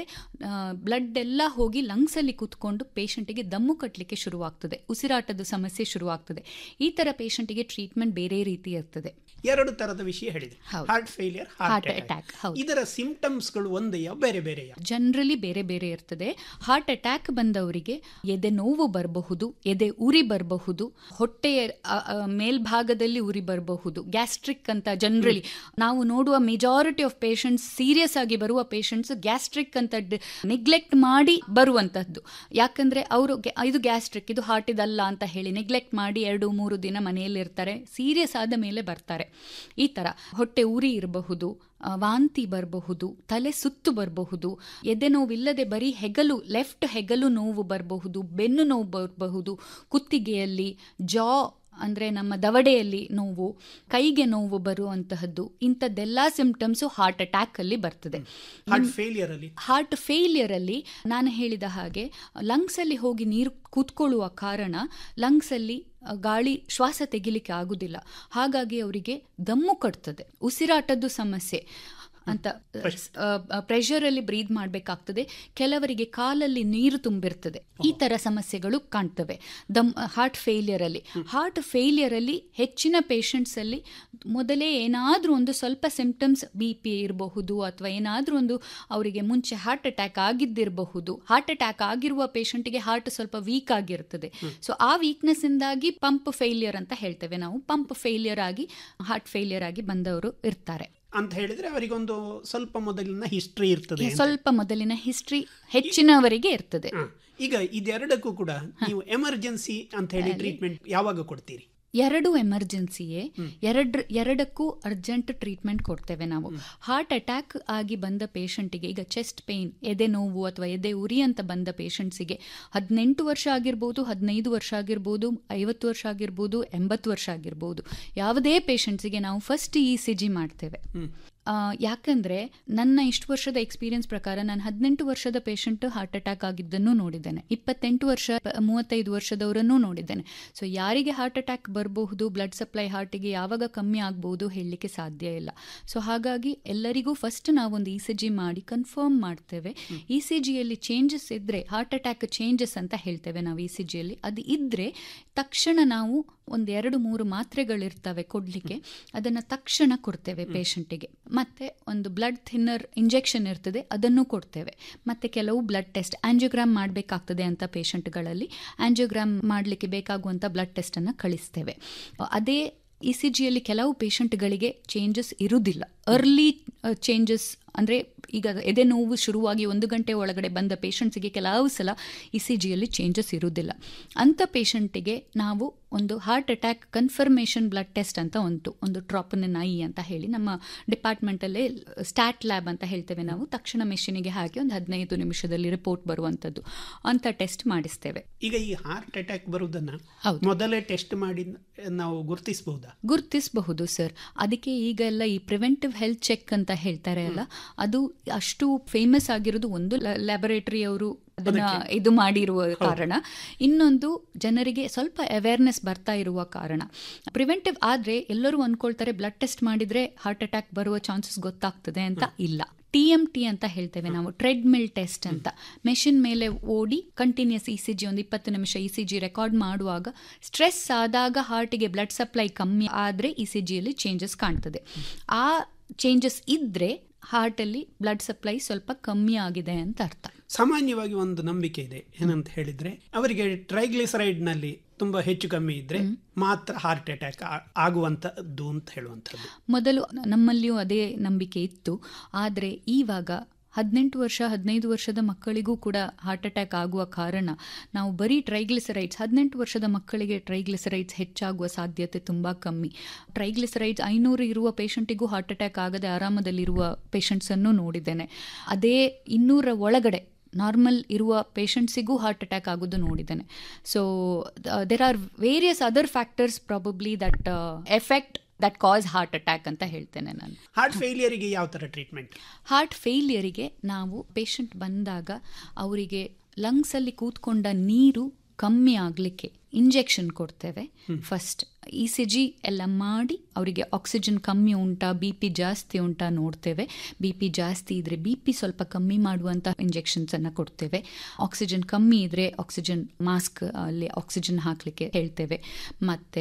ಬ್ಲಡ್ ಎಲ್ಲ ಹೋಗಿ ಲಂಗ್ಸಲ್ಲಿ ಕೂತ್ಕೊಂಡು ಪೇಷಂಟಿಗೆ ದಮ್ಮು ಕಟ್ಟಲಿಕ್ಕೆ ಶುರುವಾಗ್ತದೆ ಉಸಿರಾಟದ ಸಮಸ್ಯೆ ಶುರುವಾಗ್ತದೆ ಈ ಥರ ಪೇಷಂಟಿಗೆ ಟ್ರೀಟ್ಮೆಂಟ್ ಬೇರೆ ರೀತಿ ಇರ್ತದೆ ಎರಡು ತರದ ವಿಷಯ ಹೇಳಿದೆ ಹೌದು. Heart failure Heart heart attack, attack ಹೌದು. ಇದರ ಸಿಂಪ್ಟಮ್ಸ್ಗಳು ಒಂದೆಯ ಬೇರೆ ಬೇರೆಯ ಜನರಲಿ ಬೇರೆ ಬೇರೆ ಇರ್ತದೆ ಹಾರ್ಟ್ ಅಟ್ಯಾಕ್ ಬಂದವರಿಗೆ ಎದೆ ನೋವು ಬರಬಹುದು ಎದೆ ಉರಿ ಬರಬಹುದು ಹೊಟ್ಟೆಯ ಅ, ಅ, ಮೇಲ್ಭಾಗದಲ್ಲಿ ಉರಿ ಬರಬಹುದು ಗ್ಯಾಸ್ಟ್ರಿಕ್ ಅಂತ ಜನರಲಿ ನಾವು ನೋಡುವ ಮೆಜಾರಿಟಿ ಆಫ್ ಪೇಷಂಟ್ಸ್ ಸೀರಿಯಸ್ ಆಗಿ ಬರುವ ಪೇಷಂಟ್ಸ್ ಗ್ಯಾಸ್ಟ್ರಿಕ್ ಅಂತ ನೆಗ್ಲೆಕ್ಟ್ ಮಾಡಿ ಬರುವಂತದ್ದು ಯಾಕಂದ್ರೆ ಅವರು ಇದು ಗ್ಯಾಸ್ಟ್ರಿಕ್ ಇದು ಹಾರ್ಟ್ ಇದಲ್ಲ ಅಂತ ಹೇಳಿ ನೆಗ್ಲೆಕ್ಟ್ ಮಾಡಿ ಎರಡು ಮೂರು ದಿನ ಮನೆಯಲ್ಲಿ ಇರ್ತಾರೆ ಸೀರಿಯಸ್ ಆದ ಮೇಲೆ ಬರ್ತಾರೆ ಈ ತರ ಹೊಟ್ಟೆ ಉರಿ ಇರಬಹುದು ಆ, ವಾಂತಿ ಬರಬಹುದು ತಲೆ ಸುತ್ತು ಬರಬಹುದು ಎದೆ ನೋವಿಲ್ಲದೆ ಬರೀ ಹೆಗಲು ಲೆಫ್ಟ್ ಹೆಗಲು ನೋವು ಬರಬಹುದು ಬೆನ್ನು ನೋವು ಬರಬಹುದು ಕುತ್ತಿಗೆಯಲ್ಲಿ ಜಾ ಅಂದರೆ ನಮ್ಮ ದವಡೆಯಲ್ಲಿ ನೋವು ಕೈಗೆ ನೋವು ಬರುವಂತಹದ್ದು ಇಂಥದ್ದೆಲ್ಲ ಸಿಂಪ್ಟಮ್ಸು ಹಾರ್ಟ್ ಅಟ್ಯಾಕ್ ಅಲ್ಲಿ ಬರ್ತದೆ ಹಾರ್ಟ್ ಫೇಲಿಯರ್ ಅಲ್ಲಿ ಹಾರ್ಟ್ ಫೇಲಿಯರ್ ಅಲ್ಲಿ ನಾನು ಹೇಳಿದ ಹಾಗೆ ಲಂಗ್ಸ್ ಅಲ್ಲಿ ಹೋಗಿ ನೀರು ಕೂತ್ಕೊಳ್ಳುವ ಕಾರಣ ಲಂಗ್ಸ್ ಅಲ್ಲಿ ಅ, ಗಾಳಿ ಶ್ವಾಸ ತೆಗಿಲಿಕ್ಕೆ ಆಗುದಿಲ್ಲ ಹಾಗಾಗಿ ಅವರಿಗೆ ದಮ್ಮು ಕಟ್ತದೆ ಉಸಿರಾಟದ್ದು ಸಮಸ್ಯೆ ಅಂತ ಪ್ರೆಷರ್ ಅಲ್ಲಿ ಬ್ರೀದ್ ಮಾಡಬೇಕಾಗ್ತದೆ ಕೆಲವರಿಗೆ ಕಾಲಲ್ಲಿ ನೀರು ತುಂಬಿರ್ತದೆ ಈ ತರ ಸಮಸ್ಯೆಗಳು ಕಾಣ್ತವೆ ದಮ್ ಹಾರ್ಟ್ ಫೇಲಿಯರ್ ಅಲ್ಲಿ ಹಾರ್ಟ್ ಫೇಲಿಯರ್ ಅಲ್ಲಿ ಹೆಚ್ಚಿನ ಪೇಷಂಟ್ಸ್ ಅಲ್ಲಿ ಮೊದಲೇ ಏನಾದ್ರೂ ಒಂದು ಸ್ವಲ್ಪ ಸಿಂಪ್ಟಮ್ಸ್ ಬಿ ಪಿ ಇರಬಹುದು ಅಥವಾ ಏನಾದ್ರೂ ಒಂದು ಅವರಿಗೆ ಮುಂಚೆ ಹಾರ್ಟ್ ಅಟ್ಯಾಕ್ ಆಗಿದ್ದಿರಬಹುದು ಹಾರ್ಟ್ ಅಟ್ಯಾಕ್ ಆಗಿರುವ ಪೇಷಂಟ್ಗೆ ಹಾರ್ಟ್ ಸ್ವಲ್ಪ ವೀಕ್ ಆಗಿರ್ತದೆ ಸೊ ಆ ವೀಕ್ನೆಸ್ ಇಂದಾಗಿ ಪಂಪ್ ಫೇಲಿಯರ್ ಅಂತ ಹೇಳ್ತೇವೆ ನಾವು ಪಂಪ್ ಫೇಲಿಯರ್ ಆಗಿ ಹಾರ್ಟ್ ಫೇಲಿಯರ್ ಆಗಿ ಬಂದವರು ಇರ್ತಾರೆ ಅಂತ ಹೇಳಿದ್ರೆ ಅವರಿಗೊಂದು ಸ್ವಲ್ಪ ಮೊದಲಿನ ಹಿಸ್ಟ್ರಿ ಇರ್ತದೆ ಅಂತ. ಸ್ವಲ್ಪ ಮೊದಲಿನ ಹಿಸ್ಟ್ರಿ ಹೆಚ್ಚಿನವರಿಗೆ ಇರ್ತದೆ ಹ. ಈಗ ಇದೆರಡಕ್ಕೂ ಕೂಡ ನೀವು ಎಮರ್ಜೆನ್ಸಿ ಅಂತ ಹೇಳಿ ಟ್ರೀಟ್ಮೆಂಟ್ ಯಾವಾಗ ಕೊಡ್ತೀರಿ ಎರಡು ಎಮರ್ಜೆನ್ಸಿಯೇ ಎರಡ್ ಎರಡಕ್ಕೂ ಅರ್ಜೆಂಟ್ ಟ್ರೀಟ್ಮೆಂಟ್ ಕೊಡ್ತೇವೆ ನಾವು ಹಾರ್ಟ್ ಅಟ್ಯಾಕ್ ಆಗಿ ಬಂದ ಪೇಷಂಟಿಗೆ ಈಗ ಚೆಸ್ಟ್ ಪೇನ್ ಎದೆ ನೋವು ಅಥವಾ ಎದೆ ಉರಿ ಅಂತ ಬಂದ ಪೇಷಂಟ್ಸಿಗೆ ಹದಿನೆಂಟು ವರ್ಷ ಆಗಿರ್ಬೋದು ಹದಿನೈದು ವರ್ಷ ಆಗಿರ್ಬೋದು ಐವತ್ತು ವರ್ಷ ಆಗಿರ್ಬೋದು ಎಂಬತ್ತು ವರ್ಷ ಆಗಿರ್ಬೋದು ಯಾವುದೇ ಪೇಷಂಟ್ಸಿಗೆ ನಾವು ಫಸ್ಟ್ ಇ ಸಿ ಜಿ ಮಾಡ್ತೇವೆ ಆ, ಯಾಕಂದ್ರೆ ನನ್ನ ಇಷ್ಟು ವರ್ಷದ ಎಕ್ಸ್ಪೀರಿಯನ್ಸ್ ಪ್ರಕಾರ ನಾನು ಹದಿನೆಂಟು ವರ್ಷದ ಪೇಷಂಟ್ ಹಾರ್ಟ್ ಅಟ್ಯಾಕ್ ಆಗಿದ್ದನ್ನು ನೋಡಿದ್ದೇನೆ ಇಪ್ಪತ್ತೆಂಟು ವರ್ಷ ಪ- ಮೂವತ್ತೈದು ವರ್ಷದವರನ್ನು ನೋಡಿದ್ದೇನೆ ಸೊ ಯಾರಿಗೆ ಹಾರ್ಟ್ ಅಟ್ಯಾಕ್ ಬರಬಹುದು ಬ್ಲಡ್ ಸಪ್ಲೈ ಹಾರ್ಟಿಗೆ ಯಾವಾಗ ಕಮ್ಮಿ ಆಗ್ಬಹುದು ಹೇಳಲಿಕ್ಕೆ ಸಾಧ್ಯ ಇಲ್ಲ ಸೊ ಹಾಗಾಗಿ ಎಲ್ಲರಿಗೂ ಫಸ್ಟ್ ನಾವೊಂದು ಇ ಸಿ ಜಿ ಮಾಡಿ ಕನ್ಫರ್ಮ್ ಮಾಡ್ತೇವೆ ಇ ಸಿ ಜಿಯಲ್ಲಿ ಚೇಂಜಸ್ ಇದ್ರೆ ಹಾರ್ಟ್ ಅಟ್ಯಾಕ್ ಚೇಂಜಸ್ ಅಂತ ಹೇಳ್ತೇವೆ ನಾವು ಇ ಸಿ ಜಿಯಲ್ಲಿ ಅದು ಇದ್ರೆ ತಕ್ಷಣ ನಾವು ಒಂದು ಎರಡು ಮೂರು ಮಾತ್ರೆಗಳಿರ್ತವೆ ಕೊಡ್ಲಿಕ್ಕೆ ಅದನ್ನ ತಕ್ಷಣ ಕೊಡ್ತೇವೆ ಪೇಷಂಟಿಗೆ ಮತ್ತೆ ಒಂದು ಬ್ಲಡ್ ಥಿನ್ನರ್ ಇಂಜೆಕ್ಷನ್ ಇರ್ತದೆ ಅದನ್ನು ಕೊಡ್ತೇವೆ ಮತ್ತೆ ಕೆಲವು ಬ್ಲಡ್ ಟೆಸ್ಟ್ ಆಂಜಿಯೋಗ್ರಾಮ್ ಮಾಡಬೇಕಾಗ್ತದೆ ಅಂತ ಪೇಷಂಟ್ಗಳಲ್ಲಿ ಆಂಜಿಯೋಗ್ರಾಮ್ ಮಾಡಲಿಕ್ಕೆ ಬೇಕಾಗುವಂಥ ಬ್ಲಡ್ ಟೆಸ್ಟ್ ಅನ್ನ ಕಳಿಸ್ತೇವೆ ಅದೇ ಇ ಸಿ ಜಿಯಲ್ಲಿ ಕೆಲವು ಪೇಷಂಟ್ಗಳಿಗೆ ಚೇಂಜಸ್ ಇರುವುದಿಲ್ಲ ಅರ್ಲಿ ಚೇಂಜಸ್ ಅಂದರೆ ಈಗ ಎದೆ ನೋವು ಶುರುವಾಗಿ ಒಂದು ಗಂಟೆ ಒಳಗಡೆ ಬಂದ ಪೇಷಂಟ್ಸಿಗೆ ಕೆಲವು ಸಲ ಇ ಸಿ ಜಿಯಲ್ಲಿ ಚೇಂಜಸ್ ಇರುವುದಿಲ್ಲ ಅಂಥ ಪೇಷಂಟಿಗೆ ನಾವು ಒಂದು heart attack confirmation blood test ಅಂತ ಉಂಟು ಒಂದು ಟ್ರಾಪನಿನ್ ಐ ಅಂತ ಹೇಳಿ ನಮ್ಮ ಡಿಪಾರ್ಟ್ಮೆಂಟಲ್ಲೇ ಸ್ಟ್ಯಾಟ್ ಲ್ಯಾಬ್ ಅಂತ ಹೇಳ್ತೇವೆ ನಾವು ತಕ್ಷಣ ಮೆಷಿನಿಗೆ ಹಾಕಿ ಒಂದು ಹದಿನೈದು ನಿಮಿಷದಲ್ಲಿ ರಿಪೋರ್ಟ್ ಬರುವಂಥದ್ದು ಅಂತ ಟೆಸ್ಟ್ ಮಾಡಿಸ್ತೇವೆ ಈಗ ಈ ಹಾರ್ಟ್ ಅಟ್ಯಾಕ್ ಬರುವುದನ್ನ ಹೌದು. ಮೊದಲೇ ಟೆಸ್ಟ್ ಮಾಡಿ ನಾವು ಗುರುತಿಸಬಹುದಾ ಗುರುತಿಸಬಹುದು ಸರ್ ಅದಕ್ಕೆ ಈಗ ಎಲ್ಲ ಈ ಪ್ರಿವೆಂಟಿವ್ ಹೆಲ್ತ್ ಚೆಕ್ ಅಂತ ಹೇಳ್ತಾರೆ ಅಲ್ಲ ಅದು ಅಷ್ಟು ಫೇಮಸ್ ಆಗಿರೋದು ಒಂದು ಲ್ಯಾಬೊರೇಟರಿ ಅವರು ಅದನ್ನ ಇದು ಮಾಡಿರುವ ಕಾರಣ ಇನ್ನೊಂದು ಜನರಿಗೆ ಸ್ವಲ್ಪ ಅವೇರ್ನೆಸ್ ಬರ್ತಾ ಇರುವ ಕಾರಣ ಪ್ರಿವೆಂಟಿವ್ ಆದ್ರೆ ಎಲ್ಲರೂ ಅನ್ಕೊಳ್ತಾರೆ ಬ್ಲಡ್ ಟೆಸ್ಟ್ ಮಾಡಿದ್ರೆ ಹಾರ್ಟ್ ಅಟ್ಯಾಕ್ ಬರುವ ಚಾನ್ಸಸ್ ಗೊತ್ತಾಗ್ತದೆ ಅಂತ ಇಲ್ಲ ಟಿ ಎಂ ಟಿ ಅಂತ ಹೇಳ್ತೇವೆ ನಾವು ಟ್ರೆಡ್ ಮಿಲ್ ಟೆಸ್ಟ್ ಅಂತ ಮೆಷಿನ್ ಮೇಲೆ ಓಡಿ ಕಂಟಿನ್ಯೂಸ್ ಇ ಸಿ ಜಿ ಒಂದು ಇಪ್ಪತ್ತು ನಿಮಿಷ ಇ ಸಿ ಜಿ ರೆಕಾರ್ಡ್ ಮಾಡುವಾಗ ಸ್ಟ್ರೆಸ್ ಆದಾಗ ಹಾರ್ಟಿಗೆ ಬ್ಲಡ್ ಸಪ್ಲೈ ಕಮ್ಮಿ ಆದರೆ ಇ ಸಿ ಜಿಯಲ್ಲಿ ಚೇಂಜಸ್ ಕಾಣ್ತದೆ ಆ ಚೇಂಜಸ್ ಇದ್ರೆ ಹಾರ್ಟಲ್ಲಿ ಬ್ಲಡ್ ಸಪ್ಲೈ ಸ್ವಲ್ಪ ಕಮ್ಮಿ ಆಗಿದೆ ಅಂತ ಅರ್ಥ ಸಾಮಾನ್ಯವಾಗಿ ಒಂದು ನಂಬಿಕೆ ಇದೆ ಏನಂತ ಹೇಳಿದ್ರೆ ಅವರಿಗೆ ಟ್ರೈಗ್ಲಿಸರೈಡ್ ನಲ್ಲಿ ತುಂಬಾ ಹೆಚ್ಚು ಕಮ್ಮಿ ಇದ್ರೆ ಮಾತ್ರ ಹಾರ್ಟ್ ಅಟ್ಯಾಕ್ ಆಗುವಂತದ್ದು ಅಂತ ಹೇಳುವಂಥದ್ದು ಮೊದಲು ನಮ್ಮಲ್ಲಿಯೂ ಅದೇ ನಂಬಿಕೆ ಇತ್ತು ಆದರೆ ಈವಾಗ ಹದಿನೆಂಟು ವರ್ಷ ಹದಿನೈದು ವರ್ಷದ ಮಕ್ಕಳಿಗೂ ಕೂಡ ಹಾರ್ಟ್ ಅಟ್ಯಾಕ್ ಆಗುವ ಕಾರಣ ನಾವು ಬರೀ ಟ್ರೈಗ್ಲಿಸರೈಡ್ಸ್ ಹದಿನೆಂಟು ವರ್ಷದ ಮಕ್ಕಳಿಗೆ ಟ್ರೈಗ್ಲಿಸರೈಡ್ಸ್ ಹೆಚ್ಚಾಗುವ ಸಾಧ್ಯತೆ ತುಂಬ ಕಮ್ಮಿ ಟ್ರೈಗ್ಲಿಸರೈಡ್ಸ್ ಐನೂರು ಇರುವ ಪೇಷಂಟಿಗೂ ಹಾರ್ಟ್ ಅಟ್ಯಾಕ್ ಆಗದೆ ಆರಾಮದಲ್ಲಿರುವ ಪೇಷಂಟ್ಸನ್ನು ನೋಡಿದ್ದೇನೆ ಅದೇ ಇನ್ನೂರ ಒಳಗಡೆ ನಾರ್ಮಲ್ ಇರುವ ಪೇಷಂಟ್ಸಿಗೂ ಹಾರ್ಟ್ ಅಟ್ಯಾಕ್ ಆಗೋದು ನೋಡಿದ್ದೇನೆ so there are various other factors probably that effect that cause heart attack ಅಂತ ಹೇಳ್ತೇನೆ ನಾನು ಹಾರ್ಟ್ ಫೇಲಿಯರಿಗೆ ಯಾವ ತರ ಟ್ರೀಟ್ಮೆಂಟ್ ಹಾರ್ಟ್ ಫೇಲಿಯರಿಗೆ ನಾವು ಪೇಷಂಟ್ ಬಂದಾಗ ಅವರಿಗೆ ಲಂಗ್ಸಲ್ಲಿ ಕೂತ್ಕೊಂಡ ನೀರು ಕಮ್ಮಿ ಆಗಲಿಕ್ಕೆ ಇಂಜೆಕ್ಷನ್ ಕೊಡ್ತೇವೆ ಫಸ್ಟ್ ಇ ಸಿ ಜಿ ಎಲ್ಲ ಮಾಡಿ ಅವರಿಗೆ ಆಕ್ಸಿಜನ್ ಕಮ್ಮಿ ಉಂಟಾ ಬಿ ಪಿ ಜಾಸ್ತಿ ಉಂಟಾ ನೋಡ್ತೇವೆ ಬಿ ಪಿ ಜಾಸ್ತಿ ಇದ್ರೆ ಬಿ ಪಿ ಸ್ವಲ್ಪ ಕಮ್ಮಿ ಮಾಡುವಂಥ ಇಂಜೆಕ್ಷನ್ಸ್ ಅನ್ನು ಕೊಡ್ತೇವೆ ಆಕ್ಸಿಜನ್ ಕಮ್ಮಿ ಇದ್ರೆ ಆಕ್ಸಿಜನ್ ಮಾಸ್ಕ್ ಅಲ್ಲಿ ಆಕ್ಸಿಜನ್ ಹಾಕಲಿಕ್ಕೆ ಹೇಳ್ತೇವೆ ಮತ್ತೆ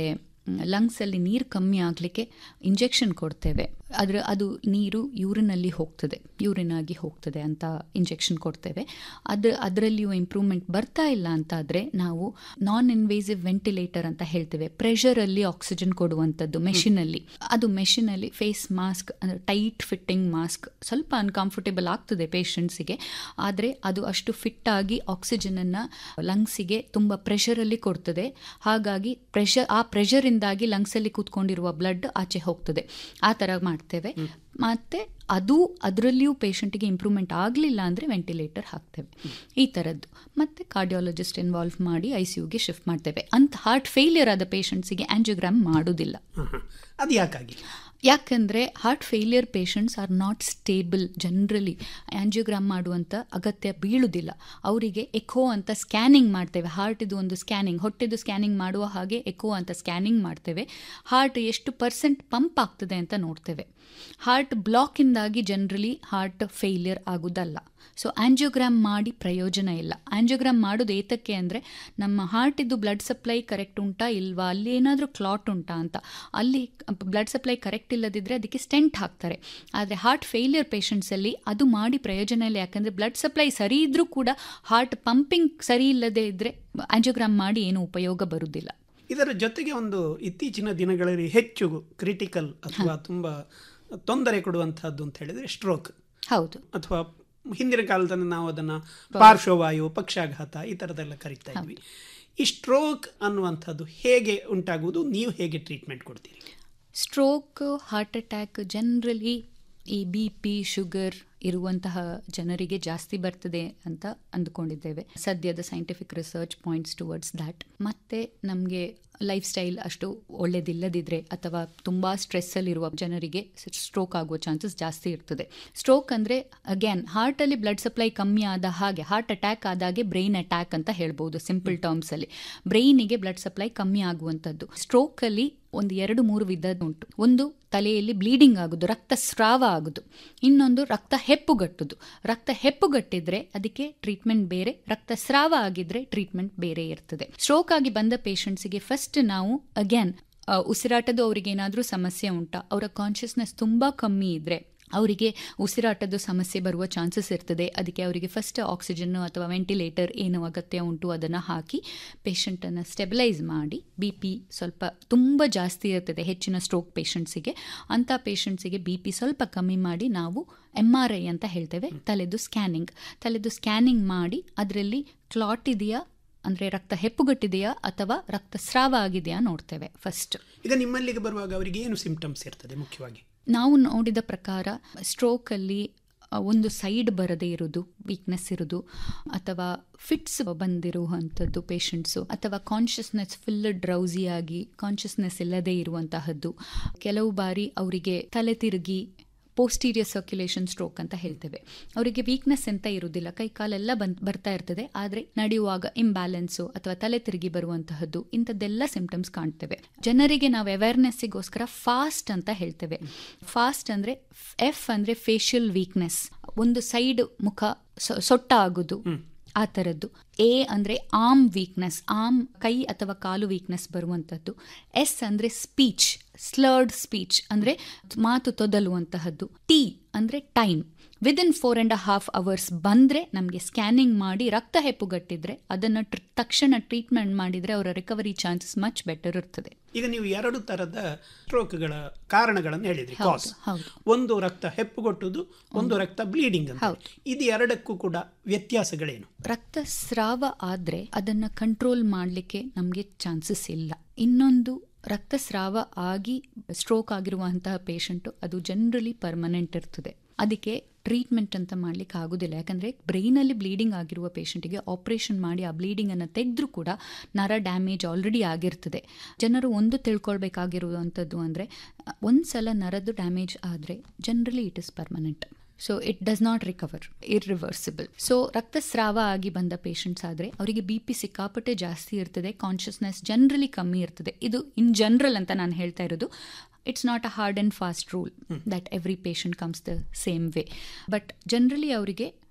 ಲಂಗ್ಸಲ್ಲಿ ನೀರು ಕಮ್ಮಿ ಆಗಲಿಕ್ಕೆ ಇಂಜೆಕ್ಷನ್ ಕೊಡ್ತೇವೆ ಅದರ ಅದು ನೀರು ಯೂರಿನಲ್ಲಿ ಹೋಗ್ತದೆ ಯೂರಿನ್ ಆಗಿ ಹೋಗ್ತದೆ ಅಂತ ಇಂಜೆಕ್ಷನ್ ಕೊಡ್ತೇವೆ ಅದ್ರ ಅದರಲ್ಲಿಯೂ ಇಂಪ್ರೂವ್ಮೆಂಟ್ ಬರ್ತಾ ಇಲ್ಲ ಅಂತಾದರೆ ನಾವು ನಾನ್ ಇನ್ವೇಸಿವ್ ವೆಂಟಿಲೇಟರ್ ಅಂತ ಹೇಳ್ತೇವೆ ಪ್ರೆಷರಲ್ಲಿ ಆಕ್ಸಿಜನ್ ಕೊಡುವಂಥದ್ದು ಮೆಷಿನಲ್ಲಿ ಅದು ಮೆಷಿನಲ್ಲಿ ಫೇಸ್ ಮಾಸ್ಕ್ ಅಂದರೆ ಟೈಟ್ ಫಿಟ್ಟಿಂಗ್ ಮಾಸ್ಕ್ ಸ್ವಲ್ಪ ಅನ್ಕಂಫರ್ಟೇಬಲ್ ಆಗ್ತದೆ ಪೇಷಂಟ್ಸಿಗೆ ಆದರೆ ಅದು ಅಷ್ಟು ಫಿಟ್ ಆಗಿ ಆಕ್ಸಿಜನನ್ನು ಲಂಗ್ಸಿಗೆ ತುಂಬ ಪ್ರೆಷರಲ್ಲಿ ಕೊಡ್ತದೆ ಹಾಗಾಗಿ ಪ್ರೆಷರ್ ಆ ಪ್ರೆಷರಿಂದಾಗಿ ಲಂಗ್ಸಲ್ಲಿ ಕೂತ್ಕೊಂಡಿರುವ ಬ್ಲಡ್ ಆಚೆ ಹೋಗ್ತದೆ ಆ ಥರ ಮಾಡ್ತೇವೆ ಮತ್ತೆ ಅದು ಅದರಲ್ಲಿಯೂ ಪೇಷಂಟಿಗೆ ಇಂಪ್ರೂವ್ಮೆಂಟ್ ಆಗಲಿಲ್ಲ ಅಂದರೆ ವೆಂಟಿಲೇಟರ್ ಹಾಕ್ತೇವೆ ಈ ಥರದ್ದು ಮತ್ತೆ ಕಾರ್ಡಿಯಾಲಜಿಸ್ಟ್ ಇನ್ವಾಲ್ವ್ ಮಾಡಿ ಐ ಸಿ ಯುಗೆ ಶಿಫ್ಟ್ ಮಾಡ್ತೇವೆ ಅಂತ ಹಾರ್ಟ್ ಫೇಲಿಯರ್ ಆದ ಪೇಷಂಟ್ಸಿಗೆ ಆಂಜಿಯೋಗ್ರಾಮ್ ಮಾಡೋದಿಲ್ಲ ಹಾಂ ಹಾಂ ಅದು ಯಾಕಾಗಿ ಯಾಕಂದರೆ heart failure patients are not stable generally angiogram ಮಾಡುವಂಥ ಅಗತ್ಯ ಬೀಳುವುದಿಲ್ಲ ಅವರಿಗೆ ಎಕೋ ಅಂತ ಸ್ಕ್ಯಾನಿಂಗ್ ಮಾಡ್ತೇವೆ ಹಾರ್ಟ್ ಇದು ಒಂದು ಸ್ಕ್ಯಾನಿಂಗ್ ಹೊಟ್ಟೆದು ಸ್ಕ್ಯಾನಿಂಗ್ ಮಾಡುವ ಹಾಗೆ ಎಕೋ ಅಂತ ಸ್ಕ್ಯಾನಿಂಗ್ ಮಾಡ್ತೇವೆ ಹಾರ್ಟ್ ಎಷ್ಟು ಪರ್ಸೆಂಟ್ ಪಂಪ್ ಆಗ್ತದೆ ಅಂತ ನೋಡ್ತೇವೆ ಹಾರ್ಟ್ ಬ್ಲಾಕಿಂದಾಗಿ ಜನರಲಿ ಹಾರ್ಟ್ ಫೇಲಿಯರ್ ಆಗೋದಲ್ಲ ಸೊ ಆಂಜಿಯೋಗ್ರಾಮ್ ಮಾಡಿ ಪ್ರಯೋಜನ ಇಲ್ಲ ಆಂಜಿಯೋಗ್ರಾಮ್ ಮಾಡೋದು ಏತಕ್ಕೆ ಅಂದರೆ ನಮ್ಮ ಹಾರ್ಟಿದ್ದು ಬ್ಲಡ್ ಸಪ್ಲೈ ಕರೆಕ್ಟ್ ಉಂಟಾ ಇಲ್ವಾ ಅಲ್ಲಿ ಏನಾದರೂ ಕ್ಲಾಟ್ ಉಂಟಾ ಅಂತ ಅಲ್ಲಿ ಬ್ಲಡ್ ಸಪ್ಲೈ ಕರೆಕ್ಟ್ ಇಲ್ಲದಿದ್ದರೆ ಅದಕ್ಕೆ ಸ್ಟೆಂಟ್ ಹಾಕ್ತಾರೆ ಆದರೆ ಹಾರ್ಟ್ ಫೇಲಿಯರ್ ಪೇಷಂಟ್ಸಲ್ಲಿ ಅದು ಮಾಡಿ ಪ್ರಯೋಜನ ಇಲ್ಲ ಯಾಕಂದರೆ ಬ್ಲಡ್ ಸಪ್ಲೈ ಸರಿ ಇದ್ದರೂ ಕೂಡ ಹಾರ್ಟ್ ಪಂಪಿಂಗ್ ಸರಿ ಇಲ್ಲದೆ ಇದ್ದರೆ ಆಂಜಿಯೋಗ್ರಾಮ್ ಮಾಡಿ ಏನು ಉಪಯೋಗ ಬರುವುದಿಲ್ಲ ಇದರ ಜೊತೆಗೆ ಒಂದು ಇತ್ತೀಚಿನ ದಿನಗಳಲ್ಲಿ ಹೆಚ್ಚು ಕ್ರಿಟಿಕಲ್ ಅಥವಾ ತುಂಬ ತೊಂದರೆ ಕೊಡುವಂತಹದ್ದು ಅಂತ ಹೇಳಿದ್ರೆ ಸ್ಟ್ರೋಕ್ ಹೌದು ಅಥವಾ ಹಿಂದಿನ ಕಾಲದಲ್ಲಿ ನಾವು ಅದನ್ನು ಪಾರ್ಶ್ವವಾಯು ಪಕ್ಷಾಘಾತ ಈ ಥರದ್ದೆಲ್ಲ ಕರಿತಾ ಇದ್ವಿ ಈ ಸ್ಟ್ರೋಕ್ ಅನ್ನುವಂಥದ್ದು ಹೇಗೆ ಉಂಟಾಗುವುದು ನೀವು ಹೇಗೆ ಟ್ರೀಟ್ಮೆಂಟ್ ಕೊಡ್ತೀರಿ ಸ್ಟ್ರೋಕ್ ಹಾರ್ಟ್ ಅಟ್ಯಾಕ್ ಜನರಲಿ ಈ ಬಿ ಪಿ ಶುಗರ್ ಇರುವಂತಹ ಜನರಿಗೆ ಜಾಸ್ತಿ ಬರ್ತದೆ ಅಂತ ಅಂದುಕೊಂಡಿದ್ದೇವೆ ಸದ್ಯದ scientific research points towards that ಮತ್ತೆ ನಮಗೆ ಲೈಫ್ ಸ್ಟೈಲ್ ಅಷ್ಟು ಒಳ್ಳೇದಿಲ್ಲದಿದ್ರೆ ಅಥವಾ ತುಂಬ ಸ್ಟ್ರೆಸ್ಸಲ್ಲಿರುವ ಜನರಿಗೆ ಸ್ಟ್ರೋಕ್ ಆಗುವ ಚಾನ್ಸಸ್ ಜಾಸ್ತಿ ಇರ್ತದೆ ಸ್ಟ್ರೋಕ್ ಅಂದರೆ ಅಗೇನ್ ಹಾರ್ಟಲ್ಲಿ ಬ್ಲಡ್ ಸಪ್ಲೈ ಕಮ್ಮಿ ಆದ ಹಾಗೆ ಹಾರ್ಟ್ ಅಟ್ಯಾಕ್ ಆದಾಗೆ ಬ್ರೈನ್ ಅಟ್ಯಾಕ್ ಅಂತ ಹೇಳ್ಬೋದು ಸಿಂಪಲ್ ಟರ್ಮ್ಸಲ್ಲಿ ಬ್ರೈನಿಗೆ ಬ್ಲಡ್ ಸಪ್ಲೈ ಕಮ್ಮಿ ಆಗುವಂಥದ್ದು ಸ್ಟ್ರೋಕಲ್ಲಿ ಒಂದು ಎರಡು ಮೂರು ವಿಧ ಉಂಟು ಒಂದು ತಲೆಯಲ್ಲಿ ಬ್ಲೀಡಿಂಗ್ ಆಗೋದು ರಕ್ತಸ್ರಾವ ಆಗೋದು ಇನ್ನೊಂದು ರಕ್ತ ಹೆಪ್ಪುಗಟ್ಟುದು ರಕ್ತ ಹೆಪ್ಪುಗಟ್ಟಿದ್ರೆ ಅದಕ್ಕೆ ಟ್ರೀಟ್ಮೆಂಟ್ ಬೇರೆ ರಕ್ತಸ್ರಾವ ಆಗಿದ್ರೆ ಟ್ರೀಟ್ಮೆಂಟ್ ಬೇರೆ ಇರ್ತದೆ ಸ್ಟ್ರೋಕ್ ಆಗಿ ಬಂದ ಪೇಷಂಟ್ಸಿಗೆ ಫಸ್ಟ್ ನಾವು ಅಗೇನ್ ಉಸಿರಾಟದ ಅವರಿಗೆ ಏನಾದರೂ ಸಮಸ್ಯೆ ಉಂಟಾ ಅವರ ಕಾನ್ಷಿಯಸ್ನೆಸ್ ತುಂಬ ಕಮ್ಮಿ ಇದ್ರೆ ಅವರಿಗೆ ಉಸಿರಾಟದ ಸಮಸ್ಯೆ ಬರುವ ಚಾನ್ಸಸ್ ಇರ್ತದೆ ಅದಕ್ಕೆ ಅವರಿಗೆ ಫಸ್ಟ್ ಆಕ್ಸಿಜನ್ನು ಅಥವಾ ವೆಂಟಿಲೇಟರ್ ಏನು ಅಗತ್ಯ ಉಂಟು ಅದನ್ನು ಹಾಕಿ ಪೇಷಂಟನ್ನು ಸ್ಟೆಬಿಲೈಸ್ ಮಾಡಿ ಬಿ ಪಿ ಸ್ವಲ್ಪ ತುಂಬ ಜಾಸ್ತಿ ಇರ್ತದೆ ಹೆಚ್ಚಿನ ಸ್ಟ್ರೋಕ್ ಪೇಷಂಟ್ಸಿಗೆ ಅಂಥ ಪೇಷಂಟ್ಸಿಗೆ ಬಿ ಪಿ ಸ್ವಲ್ಪ ಕಮ್ಮಿ ಮಾಡಿ ನಾವು ಎಮ್ ಆರ್ ಐ ಅಂತ ಹೇಳ್ತೇವೆ ತಲೆದು ಸ್ಕ್ಯಾನಿಂಗ್ ತಲೆದು ಸ್ಕ್ಯಾನಿಂಗ್ ಮಾಡಿ ಅದರಲ್ಲಿ ಕ್ಲಾಟ್ ಇದೆಯಾ ಅಂದರೆ ರಕ್ತ ಹೆಪ್ಪುಗಟ್ಟಿದೆಯಾ ಅಥವಾ ರಕ್ತಸ್ರಾವ ಆಗಿದೆಯಾ ನೋಡ್ತೇವೆ ಫಸ್ಟ್ ಈಗ ನಿಮ್ಮಲ್ಲಿಗೆ ಬರುವಾಗ ಅವರಿಗೆ ಏನು ಸಿಂಪ್ಟಮ್ಸ್ ಇರ್ತದೆ ಮುಖ್ಯವಾಗಿ ನಾವು ನೋಡಿದ ಪ್ರಕಾರ ಸ್ಟ್ರೋಕಲ್ಲಿ ಒಂದು ಸೈಡ್ ಬರದೇ ಇರೋದು ವೀಕ್ನೆಸ್ ಇರೋದು ಅಥವಾ ಫಿಟ್ಸ್ ಬಂದಿರುವಂಥದ್ದು ಪೇಷಂಟ್ಸು ಅಥವಾ ಕಾನ್ಷಿಯಸ್ನೆಸ್ ಫುಲ್ ಡ್ರೌಸಿಯಾಗಿ ಕಾನ್ಷಿಯಸ್ನೆಸ್ ಇಲ್ಲದೆ ಇರುವಂತಹದ್ದು ಕೆಲವು ಬಾರಿ ಅವರಿಗೆ ತಲೆ ತಿರುಗಿ ಪೋಸ್ಟೀರಿಯರ್ ಸರ್ಕ್ಯುಲೇಷನ್ ಸ್ಟ್ರೋಕ್ ಅಂತ ಹೇಳ್ತೇವೆ ಅವರಿಗೆ ವೀಕ್ನೆಸ್ ಅಂತ ಇರುವುದಿಲ್ಲ ಕೈ ಕಾಲೆಲ್ಲ ಬಂದ್ ಬರ್ತಾ ಇರ್ತದೆ ಆದರೆ ನಡೆಯುವಾಗ ಇಂಬ್ಯಾಲೆನ್ಸು ಅಥವಾ ತಲೆ ತಿರುಗಿ ಬರುವಂತಹದ್ದು ಇಂಥದ್ದೆಲ್ಲ ಸಿಂಪ್ಟಮ್ಸ್ ಕಾಣ್ತೇವೆ ಜನರಿಗೆ ನಾವು ಅವೇರ್ನೆಸ್ಸಿಗೋಸ್ಕರ ಫಾಸ್ಟ್ ಅಂತ ಹೇಳ್ತೇವೆ ಫಾಸ್ಟ್ ಅಂದರೆ ಎಫ್ ಅಂದರೆ ಫೇಶಿಯಲ್ ವೀಕ್ನೆಸ್ ಒಂದು ಸೈಡ್ ಮುಖ ಸೊಟ್ಟ ಆಗೋದು ಆ ಥರದ್ದು ಎ ಅಂದರೆ ಆರ್ಮ್ ವೀಕ್ನೆಸ್ ಆರ್ಮ್ ಕೈ ಅಥವಾ ಕಾಲು ವೀಕ್ನೆಸ್ ಬರುವಂಥದ್ದು ಎಸ್ ಅಂದರೆ ಸ್ಪೀಚ್ ಸ್ಲರ್ಡ್ ಸ್ಪೀಚ್ ಅಂದರೆ ಮಾತು ತೊದಲುವಂತಹದ್ದು ಟಿ ಅಂದರೆ time within four and half hours ಬಂದರೆ ನಮಗೆ ಸ್ಕ್ಯಾನಿಂಗ್ ಮಾಡಿ ರಕ್ತ ಹೆಪ್ಪುಗಟ್ಟಿದ್ರೆ ಅದನ್ನು ತಕ್ಷಣ ಟ್ರೀಟ್ಮೆಂಟ್ ಮಾಡಿದರೆ ಅವರ ರಿಕವರಿ ಚಾನ್ಸಸ್ ಮಚ್ ಬೆಟರ್ ಇರ್ತದೆ ಈಗ ನೀವು ಎರಡು ತರದ ಸ್ಟ್ರೋಕ್ಗಳ ಕಾರಣಗಳನ್ನು ಹೇಳಿದ್ರಿ ಕಾಸ್ ಒಂದು ರಕ್ತ ಹೆಪ್ಪುಗೊಟ್ಟುದು ಒಂದು ರಕ್ತ ಬ್ಲೀಡಿಂಗ್ ಅಂತ ಇದು ಎರಡಕ್ಕೂ ಕೂಡ ವ್ಯತ್ಯಾಸಗಳೇನು ರಕ್ತಸ್ರಾವ ಆದ್ರೆ ಅದನ್ನ ಕಂಟ್ರೋಲ್ ಮಾಡಲಿಕ್ಕೆ ನಮಗೆ ಚಾನ್ಸಸ್ ಇಲ್ಲ ಇನ್ನೊಂದು ರಕ್ತಸ್ರಾವ ಆಗಿ ಸ್ಟ್ರೋಕ್ ಆಗಿರುವಂತಹ ಪೇಷಂಟು ಅದು ಜನರಲಿ ಪರ್ಮನೆಂಟ್ ಇರ್ತದೆ ಅದಕ್ಕೆ ಟ್ರೀಟ್ಮೆಂಟ್ ಅಂತ ಮಾಡ್ಲಿಕ್ಕೆ ಆಗೋದಿಲ್ಲ ಯಾಕಂದರೆ ಬ್ರೈನಲ್ಲಿ ಬ್ಲೀಡಿಂಗ್ ಆಗಿರುವ ಪೇಷಂಟಿಗೆ ಆಪರೇಷನ್ ಮಾಡಿ ಆ ಬ್ಲೀಡಿಂಗನ್ನು ತೆಗೆದ್ರೂ ಕೂಡ ನರ ಡ್ಯಾಮೇಜ್ ಆಲ್ರೆಡಿ ಆಗಿರ್ತದೆ ಜನರು ಒಂದು ತಿಳ್ಕೊಳ್ಬೇಕಾಗಿರುವಂಥದ್ದು ಅಂದರೆ ಒಂದು ಸಲ ನರದ್ದು ಡ್ಯಾಮೇಜ್ ಆದರೆ generally it is permanent so it does not recover irreversible so ರಕ್ತಸ್ರಾವ ಆಗಿ ಬಂದ ಪೇಷಂಟ್ಸ್ ಆದರೆ ಅವರಿಗೆ ಬಿ ಪಿ ಸಿಕ್ಕಾಪಟ್ಟೆ ಜಾಸ್ತಿ ಇರ್ತದೆ ಕಾನ್ಷಿಯಸ್ನೆಸ್ ಜನರಲಿ ಕಮ್ಮಿ ಇರ್ತದೆ ಇದು ಇನ್ ಜನರಲ್ ಅಂತ ನಾನು ಹೇಳ್ತಾ ಇರೋದು it's not a hard and fast rule that every patient comes the same way but generally ಅವರಿಗೆ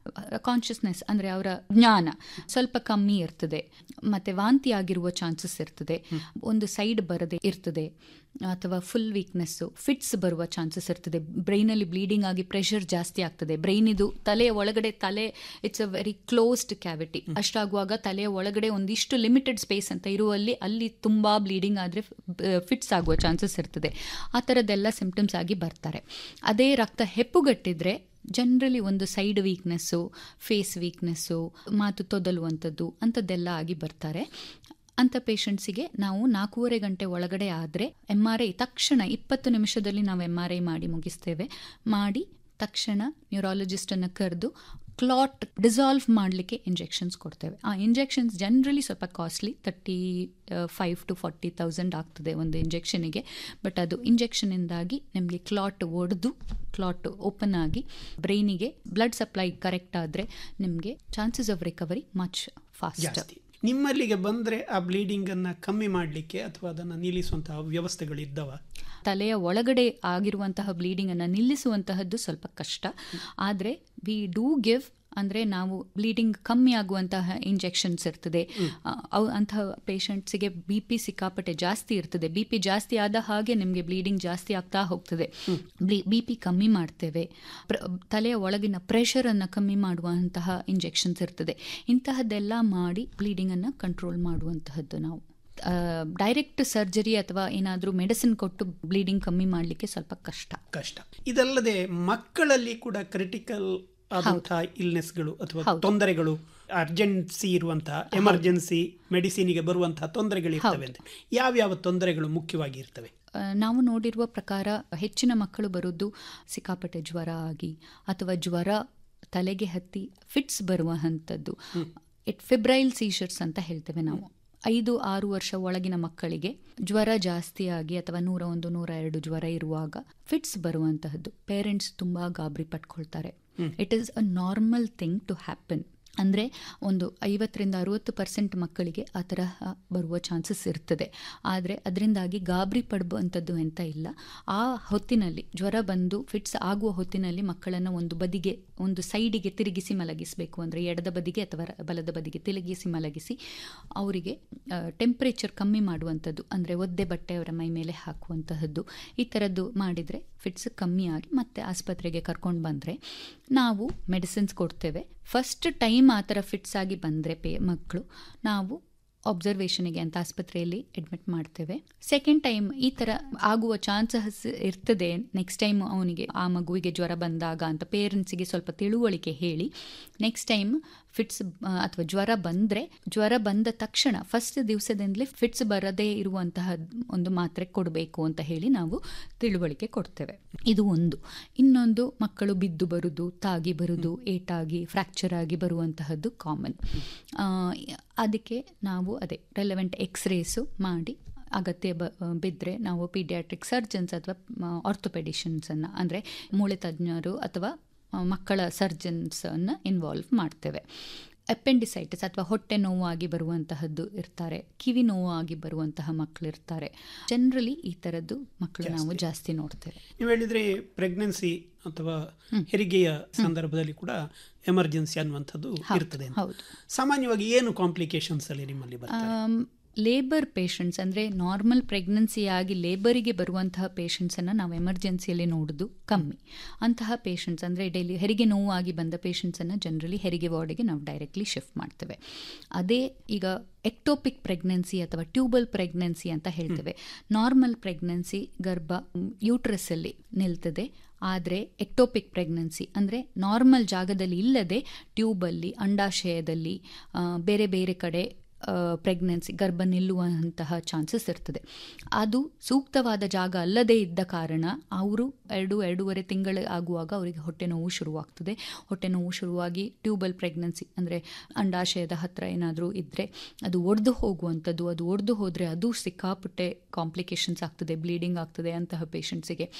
ಕಾನ್ಷಿಯಸ್ನೆಸ್ ಅಂದರೆ ಅವರ ಜ್ಞಾನ ಸ್ವಲ್ಪ ಕಮ್ಮಿ ಇರ್ತದೆ ಮತ್ತು ವಾಂತಿ ಆಗಿರುವ ಚಾನ್ಸಸ್ ಇರ್ತದೆ ಒಂದು ಸೈಡ್ ಬರದೆ ಇರ್ತದೆ ಅಥವಾ ಫುಲ್ ವೀಕ್ನೆಸ್ಸು ಫಿಟ್ಸ್ ಬರುವ ಚಾನ್ಸಸ್ ಇರ್ತದೆ ಬ್ರೈನಲ್ಲಿ ಬ್ಲೀಡಿಂಗ್ ಆಗಿ ಪ್ರೆಷರ್ ಜಾಸ್ತಿ ಆಗ್ತದೆ ಬ್ರೈನ್ ಇದು ತಲೆಯ ಒಳಗಡೆ ತಲೆ it's a very closed cavity ಅಷ್ಟಾಗುವಾಗ ತಲೆಯ ಒಳಗಡೆ ಒಂದಿಷ್ಟು ಲಿಮಿಟೆಡ್ ಸ್ಪೇಸ್ ಅಂತ ಇರುವಲ್ಲಿ ಅಲ್ಲಿ ತುಂಬ ಬ್ಲೀಡಿಂಗ್ ಆದರೆ ಫಿಟ್ಸ್ ಆಗುವ ಚಾನ್ಸಸ್ ಇರ್ತದೆ ಆ ಥರದ್ದೆಲ್ಲ ಸಿಂಪ್ಟಮ್ಸ್ ಆಗಿ ಬರ್ತಾರೆ ಅದೇ ರಕ್ತ ಹೆಪ್ಪುಗಟ್ಟಿದ್ರೆ ಜನರಲಿ ಒಂದು ಸೈಡ್ ವೀಕ್ನೆಸ್ಸು ಫೇಸ್ ವೀಕ್ನೆಸ್ಸು ಮಾತು ತೊದಲುವಂಥದ್ದು ಅಂಥದ್ದೆಲ್ಲ ಆಗಿ ಬರ್ತಾರೆ ಅಂಥ ಪೇಷಂಟ್ಸಿಗೆ ನಾವು ನಾಲ್ಕೂವರೆ ಗಂಟೆ ಒಳಗಡೆ ಆದರೆ ಎಮ್ ಆರ್ ಐ ತಕ್ಷಣ ಇಪ್ಪತ್ತು ನಿಮಿಷದಲ್ಲಿ ನಾವು ಎಮ್ ಆರ್ ಐ ಮಾಡಿ ಮುಗಿಸ್ತೇವೆ ಮಾಡಿ ತಕ್ಷಣ ನ್ಯೂರಾಲಜಿಸ್ಟನ್ನು ಕರೆದು ಕ್ಲಾಟ್ ಡಿಸಾಲ್ವ್ ಮಾಡಲಿಕ್ಕೆ ಇಂಜೆಕ್ಷನ್ಸ್ ಕೊಡ್ತೇವೆ ಆ ಇಂಜೆಕ್ಷನ್ಸ್ ಜನರಲಿ ಸ್ವಲ್ಪ costly thirty five to forty thousand ಆಗ್ತದೆ ಒಂದು ಇಂಜೆಕ್ಷನಿಗೆ ಬಟ್ ಅದು ಇಂಜೆಕ್ಷನಿಂದಾಗಿ ನಿಮಗೆ ಕ್ಲಾಟ್ ಒಡೆದು ಕ್ಲಾಟ್ ಓಪನ್ ಆಗಿ ಬ್ರೈನಿಗೆ ಬ್ಲಡ್ ಸಪ್ಲೈ ಕರೆಕ್ಟ್ ಆದರೆ ನಿಮಗೆ chances of recovery much fast ಜಾಸ್ತಿ ನಿಮ್ಮಲ್ಲಿಗೆ ಬಂದರೆ ಆ ಬ್ಲೀಡಿಂಗನ್ನು ಕಮ್ಮಿ ಮಾಡಲಿಕ್ಕೆ ಅಥವಾ ಅದನ್ನು ನಿಲ್ಲಿಸುವಂತಹ ವ್ಯವಸ್ಥೆಗಳಿದ್ದವ ತಲೆಯ ಒಳಗಡೆ ಆಗಿರುವಂತಹ ಬ್ಲೀಡಿಂಗನ್ನು ನಿಲ್ಲಿಸುವಂತಹದ್ದು ಸ್ವಲ್ಪ ಕಷ್ಟ ಆದರೆ ವಿ ಡೂ ಗಿವ್ ಅಂದರೆ ನಾವು ಬ್ಲೀಡಿಂಗ್ ಕಮ್ಮಿ ಆಗುವಂತಹ ಇಂಜೆಕ್ಷನ್ಸ್ ಇರ್ತದೆ ಅವು ಅಂತಹ ಪೇಷಂಟ್ಸಿಗೆ ಬಿ ಪಿ ಸಿಕ್ಕಾಪಟ್ಟೆ ಜಾಸ್ತಿ ಇರ್ತದೆ ಬಿ ಪಿ ಜಾಸ್ತಿ ಆದ ಹಾಗೆ ನಿಮಗೆ ಬ್ಲೀಡಿಂಗ್ ಜಾಸ್ತಿ ಆಗ್ತಾ ಹೋಗ್ತದೆ ಬಿ ಪಿ ಕಮ್ಮಿ ಮಾಡ್ತೇವೆ ತಲೆಯ ಒಳಗಿನ ಪ್ರೆಷರನ್ನು ಕಮ್ಮಿ ಮಾಡುವಂತಹ ಇಂಜೆಕ್ಷನ್ಸ್ ಇರ್ತದೆ ಇಂತಹದ್ದೆಲ್ಲ ಮಾಡಿ ಬ್ಲೀಡಿಂಗನ್ನು ಕಂಟ್ರೋಲ್ ಮಾಡುವಂತಹದ್ದು ನಾವು ಡೈರೆಕ್ಟ್ ಸರ್ಜರಿ ಅಥವಾ ಏನಾದರೂ ಮೆಡಿಸಿನ್ ಕೊಟ್ಟು ಬ್ಲೀಡಿಂಗ್ ಕಮ್ಮಿ ಮಾಡಲಿಕ್ಕೆ ಸ್ವಲ್ಪ ಕಷ್ಟ ಕಷ್ಟ ಇದಲ್ಲದೆ ಮಕ್ಕಳಲ್ಲಿ ಕೂಡ ಕ್ರಿಟಿಕಲ್ ಆದಂತಹ ಇಲ್ನೆಸ್ಗಳು ಅಥವಾ ತೊಂದರೆಗಳು ಅರ್ಜೆನ್ಸಿ ಇರುವಂತಹ ಎಮರ್ಜೆನ್ಸಿ ಮೆಡಿಸಿನಿಗೆ ಬರುವಂತಹ ತೊಂದರೆಗಳು ಇರ್ತವೆ ಅಂತ ಯಾವ್ಯಾವ ತೊಂದರೆಗಳು ಮುಖ್ಯವಾಗಿ ಇರ್ತವೆ ನಾವು ನೋಡಿರುವ ಪ್ರಕಾರ ಹೆಚ್ಚಿನ ಮಕ್ಕಳು ಬರೋದು ಸಿಕ್ಕಾಪಟ್ಟೆ ಜ್ವರ ಆಗಿ ಅಥವಾ ಜ್ವರ ತಲೆಗೆ ಹತ್ತಿ ಫಿಟ್ಸ್ ಬರುವಂಥದ್ದು ಇಟ್ ಫಿಬ್ರೈಲ್ ಸೀಶರ್ಸ್ ಅಂತ ಹೇಳ್ತೇವೆ ನಾವು ಐದು ಆರು ವರ್ಷ ಒಳಗಿನ ಮಕ್ಕಳಿಗೆ ಜ್ವರ ಜಾಸ್ತಿಯಾಗಿ ಅಥವಾ ನೂರ ಒಂದು ನೂರ ಎರಡು ಜ್ವರ ಇರುವಾಗ ಫಿಟ್ಸ್ ಬರುವಂತಹದ್ದು ಪೇರೆಂಟ್ಸ್ ತುಂಬ ಗಾಬರಿ ಪಟ್ಕೊಳ್ತಾರೆ it is a normal thing to happen ಅಂದರೆ ಒಂದು ಐವತ್ತರಿಂದ ಅರುವತ್ತು ಪರ್ಸೆಂಟ್ ಮಕ್ಕಳಿಗೆ ಆ ತರಹ ಬರುವ ಚಾನ್ಸಸ್ ಇರ್ತದೆ ಆದರೆ ಅದರಿಂದಾಗಿ ಗಾಬರಿ ಪಡುವಂಥದ್ದು ಎಂತ ಇಲ್ಲ ಆ ಹೊತ್ತಿನಲ್ಲಿ ಜ್ವರ ಬಂದು ಫಿಟ್ಸ್ ಆಗುವ ಹೊತ್ತಿನಲ್ಲಿ ಮಕ್ಕಳನ್ನು ಒಂದು ಬದಿಗೆ ಒಂದು ಸೈಡಿಗೆ ತಿರುಗಿಸಿ ಮಲಗಿಸಬೇಕು ಅಂದರೆ ಎಡದ ಬದಿಗೆ ಅಥವಾ ಬಲದ ಬದಿಗೆ ತಿರುಗಿಸಿ ಮಲಗಿಸಿ ಅವರಿಗೆ ಟೆಂಪ್ರೇಚರ್ ಕಮ್ಮಿ ಮಾಡುವಂಥದ್ದು ಅಂದರೆ ಒದ್ದೆ ಬಟ್ಟೆ ಅವರ ಮೈ ಮೇಲೆ ಹಾಕುವಂತಹದ್ದು ಈ ಥರದ್ದು ಮಾಡಿದರೆ ಫಿಟ್ಸ್ ಕಮ್ಮಿ ಆಗಿ ಮತ್ತೆ ಆಸ್ಪತ್ರೆಗೆ ಕರ್ಕೊಂಡು ಬಂದರೆ ನಾವು ಮೆಡಿಸಿನ್ಸ್ ಕೊಡ್ತೇವೆ ಫಸ್ಟ್ ಟೈಮ್ ಆ ಥರ ಫಿಟ್ಸ್ ಆಗಿ ಬಂದರೆ ಪೇ ಮಕ್ಕಳು ನಾವು ಅಬ್ಸರ್ವೇಷನಿಗೆ ಅಂತ ಆಸ್ಪತ್ರೆಯಲ್ಲಿ ಅಡ್ಮಿಟ್ ಮಾಡ್ತೇವೆ ಸೆಕೆಂಡ್ ಟೈಮ್ ಈ ಥರ ಆಗುವ ಚಾನ್ಸಸ್ ಇರ್ತದೆ ನೆಕ್ಸ್ಟ್ ಟೈಮ್ ಅವನಿಗೆ ಆ ಮಗುವಿಗೆ ಜ್ವರ ಬಂದಾಗ ಅಂತ ಪೇರೆಂಟ್ಸಿಗೆ ಸ್ವಲ್ಪ ತಿಳುವಳಿಕೆ ಹೇಳಿ ನೆಕ್ಸ್ಟ್ ಟೈಮ್ ಫಿಟ್ಸ್ ಅಥವಾ ಜ್ವರ ಬಂದರೆ ಜ್ವರ ಬಂದ ತಕ್ಷಣ ಫಸ್ಟ್ ದಿವಸದಿಂದಲೇ ಫಿಟ್ಸ್ ಬರದೇ ಇರುವಂತಹ ಒಂದು ಮಾತ್ರೆ ಕೊಡಬೇಕು ಅಂತ ಹೇಳಿ ನಾವು ತಿಳುವಳಿಕೆ ಕೊಡ್ತೇವೆ ಇದು ಒಂದು ಇನ್ನೊಂದು ಮಕ್ಕಳು ಬಿದ್ದು ಬರುವುದು ತಾಗಿ ಬರುವುದು ಏಟಾಗಿ ಫ್ರ್ಯಾಕ್ಚರ್ ಆಗಿ ಬರುವಂತಹದ್ದು ಕಾಮನ್ ಅದಕ್ಕೆ ನಾವು ಅದೇ ರೆಲೆವೆಂಟ್ ಎಕ್ಸ್ರೇಸು ಮಾಡಿ ಅಗತ್ಯ ಬ ಬಿದ್ದರೆ ನಾವು ಪೀಡಿಯಾಟ್ರಿಕ್ ಸರ್ಜನ್ಸ್ ಅಥವಾ ಆರ್ಥೋಪೆಡಿಷನ್ಸನ್ನು ಅಂದರೆ ಮೂಳೆ ತಜ್ಞರು ಅಥವಾ ಮಕ್ಕಳ ಸರ್ಜನ್ಸನ್ನು ಇನ್ವಾಲ್ವ್ ಮಾಡ್ತೇವೆ ಅಪೆಂಡಿಸೈಟಿಸ್ ಅಥವಾ ಹೊಟ್ಟೆ ನೋವಾಗಿ ಬರುವಂತಹದ್ದು ಇರ್ತಾರೆ ಕಿವಿ ನೋವಾಗಿ ಬರುವಂತಹ ಮಕ್ಕಳು ಇರ್ತಾರೆ ಜನರಲಿ ಈ ಥರದ್ದು ಮಕ್ಕಳು ನಾವು ಜಾಸ್ತಿ ನೋಡ್ತೇವೆ ನೀವು ಹೇಳಿದ್ರೆ ಪ್ರೆಗ್ನೆನ್ಸಿ ಅಥವಾ ಹೆರಿಗೆಯ ಸಂದರ್ಭದಲ್ಲಿ ಕೂಡ ಎಮರ್ಜೆನ್ಸಿ ಅನ್ನುವಂಥದ್ದು ಇರ್ತದೆ ಸಾಮಾನ್ಯವಾಗಿ ಏನು ಕಾಂಪ್ಲಿಕೇಶನ್ಸ್ ಅಲ್ಲಿ ನಿಮ್ಮಲ್ಲಿ ಬರ್ತದೆ ಲೇಬರ್ ಪೇಷಂಟ್ಸ್ ಅಂದರೆ ನಾರ್ಮಲ್ ಪ್ರೆಗ್ನೆನ್ಸಿ ಆಗಿ ಲೇಬರಿಗೆ ಬರುವಂತಹ ಪೇಷಂಟ್ಸನ್ನು ನಾವು ಎಮರ್ಜೆನ್ಸಿಯಲ್ಲಿ ನೋಡೋದು ಕಮ್ಮಿ ಅಂತಹ ಪೇಷಂಟ್ಸ್ ಅಂದರೆ ಡೈಲಿ ಹೆರಿಗೆ ನೋವಾಗಿ ಬಂದ ಪೇಷಂಟ್ಸನ್ನು ಜನರಲಿ ಹೆರಿಗೆ ವಾರ್ಡಿಗೆ ನಾವು ಡೈರೆಕ್ಟ್ಲಿ ಶಿಫ್ಟ್ ಮಾಡ್ತೇವೆ ಅದೇ ಈಗ ಎಕ್ಟೋಪಿಕ್ ಪ್ರೆಗ್ನೆನ್ಸಿ ಅಥವಾ ಟ್ಯೂಬಲ್ ಪ್ರೆಗ್ನೆನ್ಸಿ ಅಂತ ಹೇಳ್ತೇವೆ ನಾರ್ಮಲ್ ಪ್ರೆಗ್ನೆನ್ಸಿ ಗರ್ಭ ಯೂಟ್ರಸ್ಸಲ್ಲಿ ನಿಲ್ತದೆ ಆದರೆ ಎಕ್ಟೋಪಿಕ್ ಪ್ರೆಗ್ನೆನ್ಸಿ ಅಂದರೆ ನಾರ್ಮಲ್ ಜಾಗದಲ್ಲಿ ಇಲ್ಲದೆ ಟ್ಯೂಬಲ್ಲಿ ಅಂಡಾಶಯದಲ್ಲಿ ಬೇರೆ ಬೇರೆ ಕಡೆ ಪ್ರೆಗ್ನೆನ್ಸಿ ಗರ್ಭ ನಿಲ್ಲುವಂತಹ ಚಾನ್ಸಸ್ ಇರ್ತದೆ ಅದು ಸೂಕ್ತವಾದ ಜಾಗ ಅಲ್ಲದೇ ಇದ್ದ ಕಾರಣ ಅವರು ಎರಡು ಎರಡೂವರೆ ತಿಂಗಳು ಆಗುವಾಗ ಅವರಿಗೆ ಹೊಟ್ಟೆ ನೋವು ಶುರುವಾಗ್ತದೆ ಹೊಟ್ಟೆ ನೋವು ಶುರುವಾಗಿ ಟ್ಯೂಬಲ್ ಪ್ರೆಗ್ನೆನ್ಸಿ ಅಂದರೆ ಅಂಡಾಶಯದ ಹತ್ತಿರ ಏನಾದರೂ ಇದ್ದರೆ ಅದು ಒಡೆದು ಹೋಗುವಂಥದ್ದು ಅದು ಒಡೆದು ಹೋದರೆ ಅದು ಸಿಕ್ಕಾಪಟ್ಟೆ ಕಾಂಪ್ಲಿಕೇಶನ್ಸ್ ಆಗ್ತದೆ ಬ್ಲೀಡಿಂಗ್ ಆಗ್ತದೆ ಅಂತಹ ಪೇಷಂಟ್ಸಿಗೆ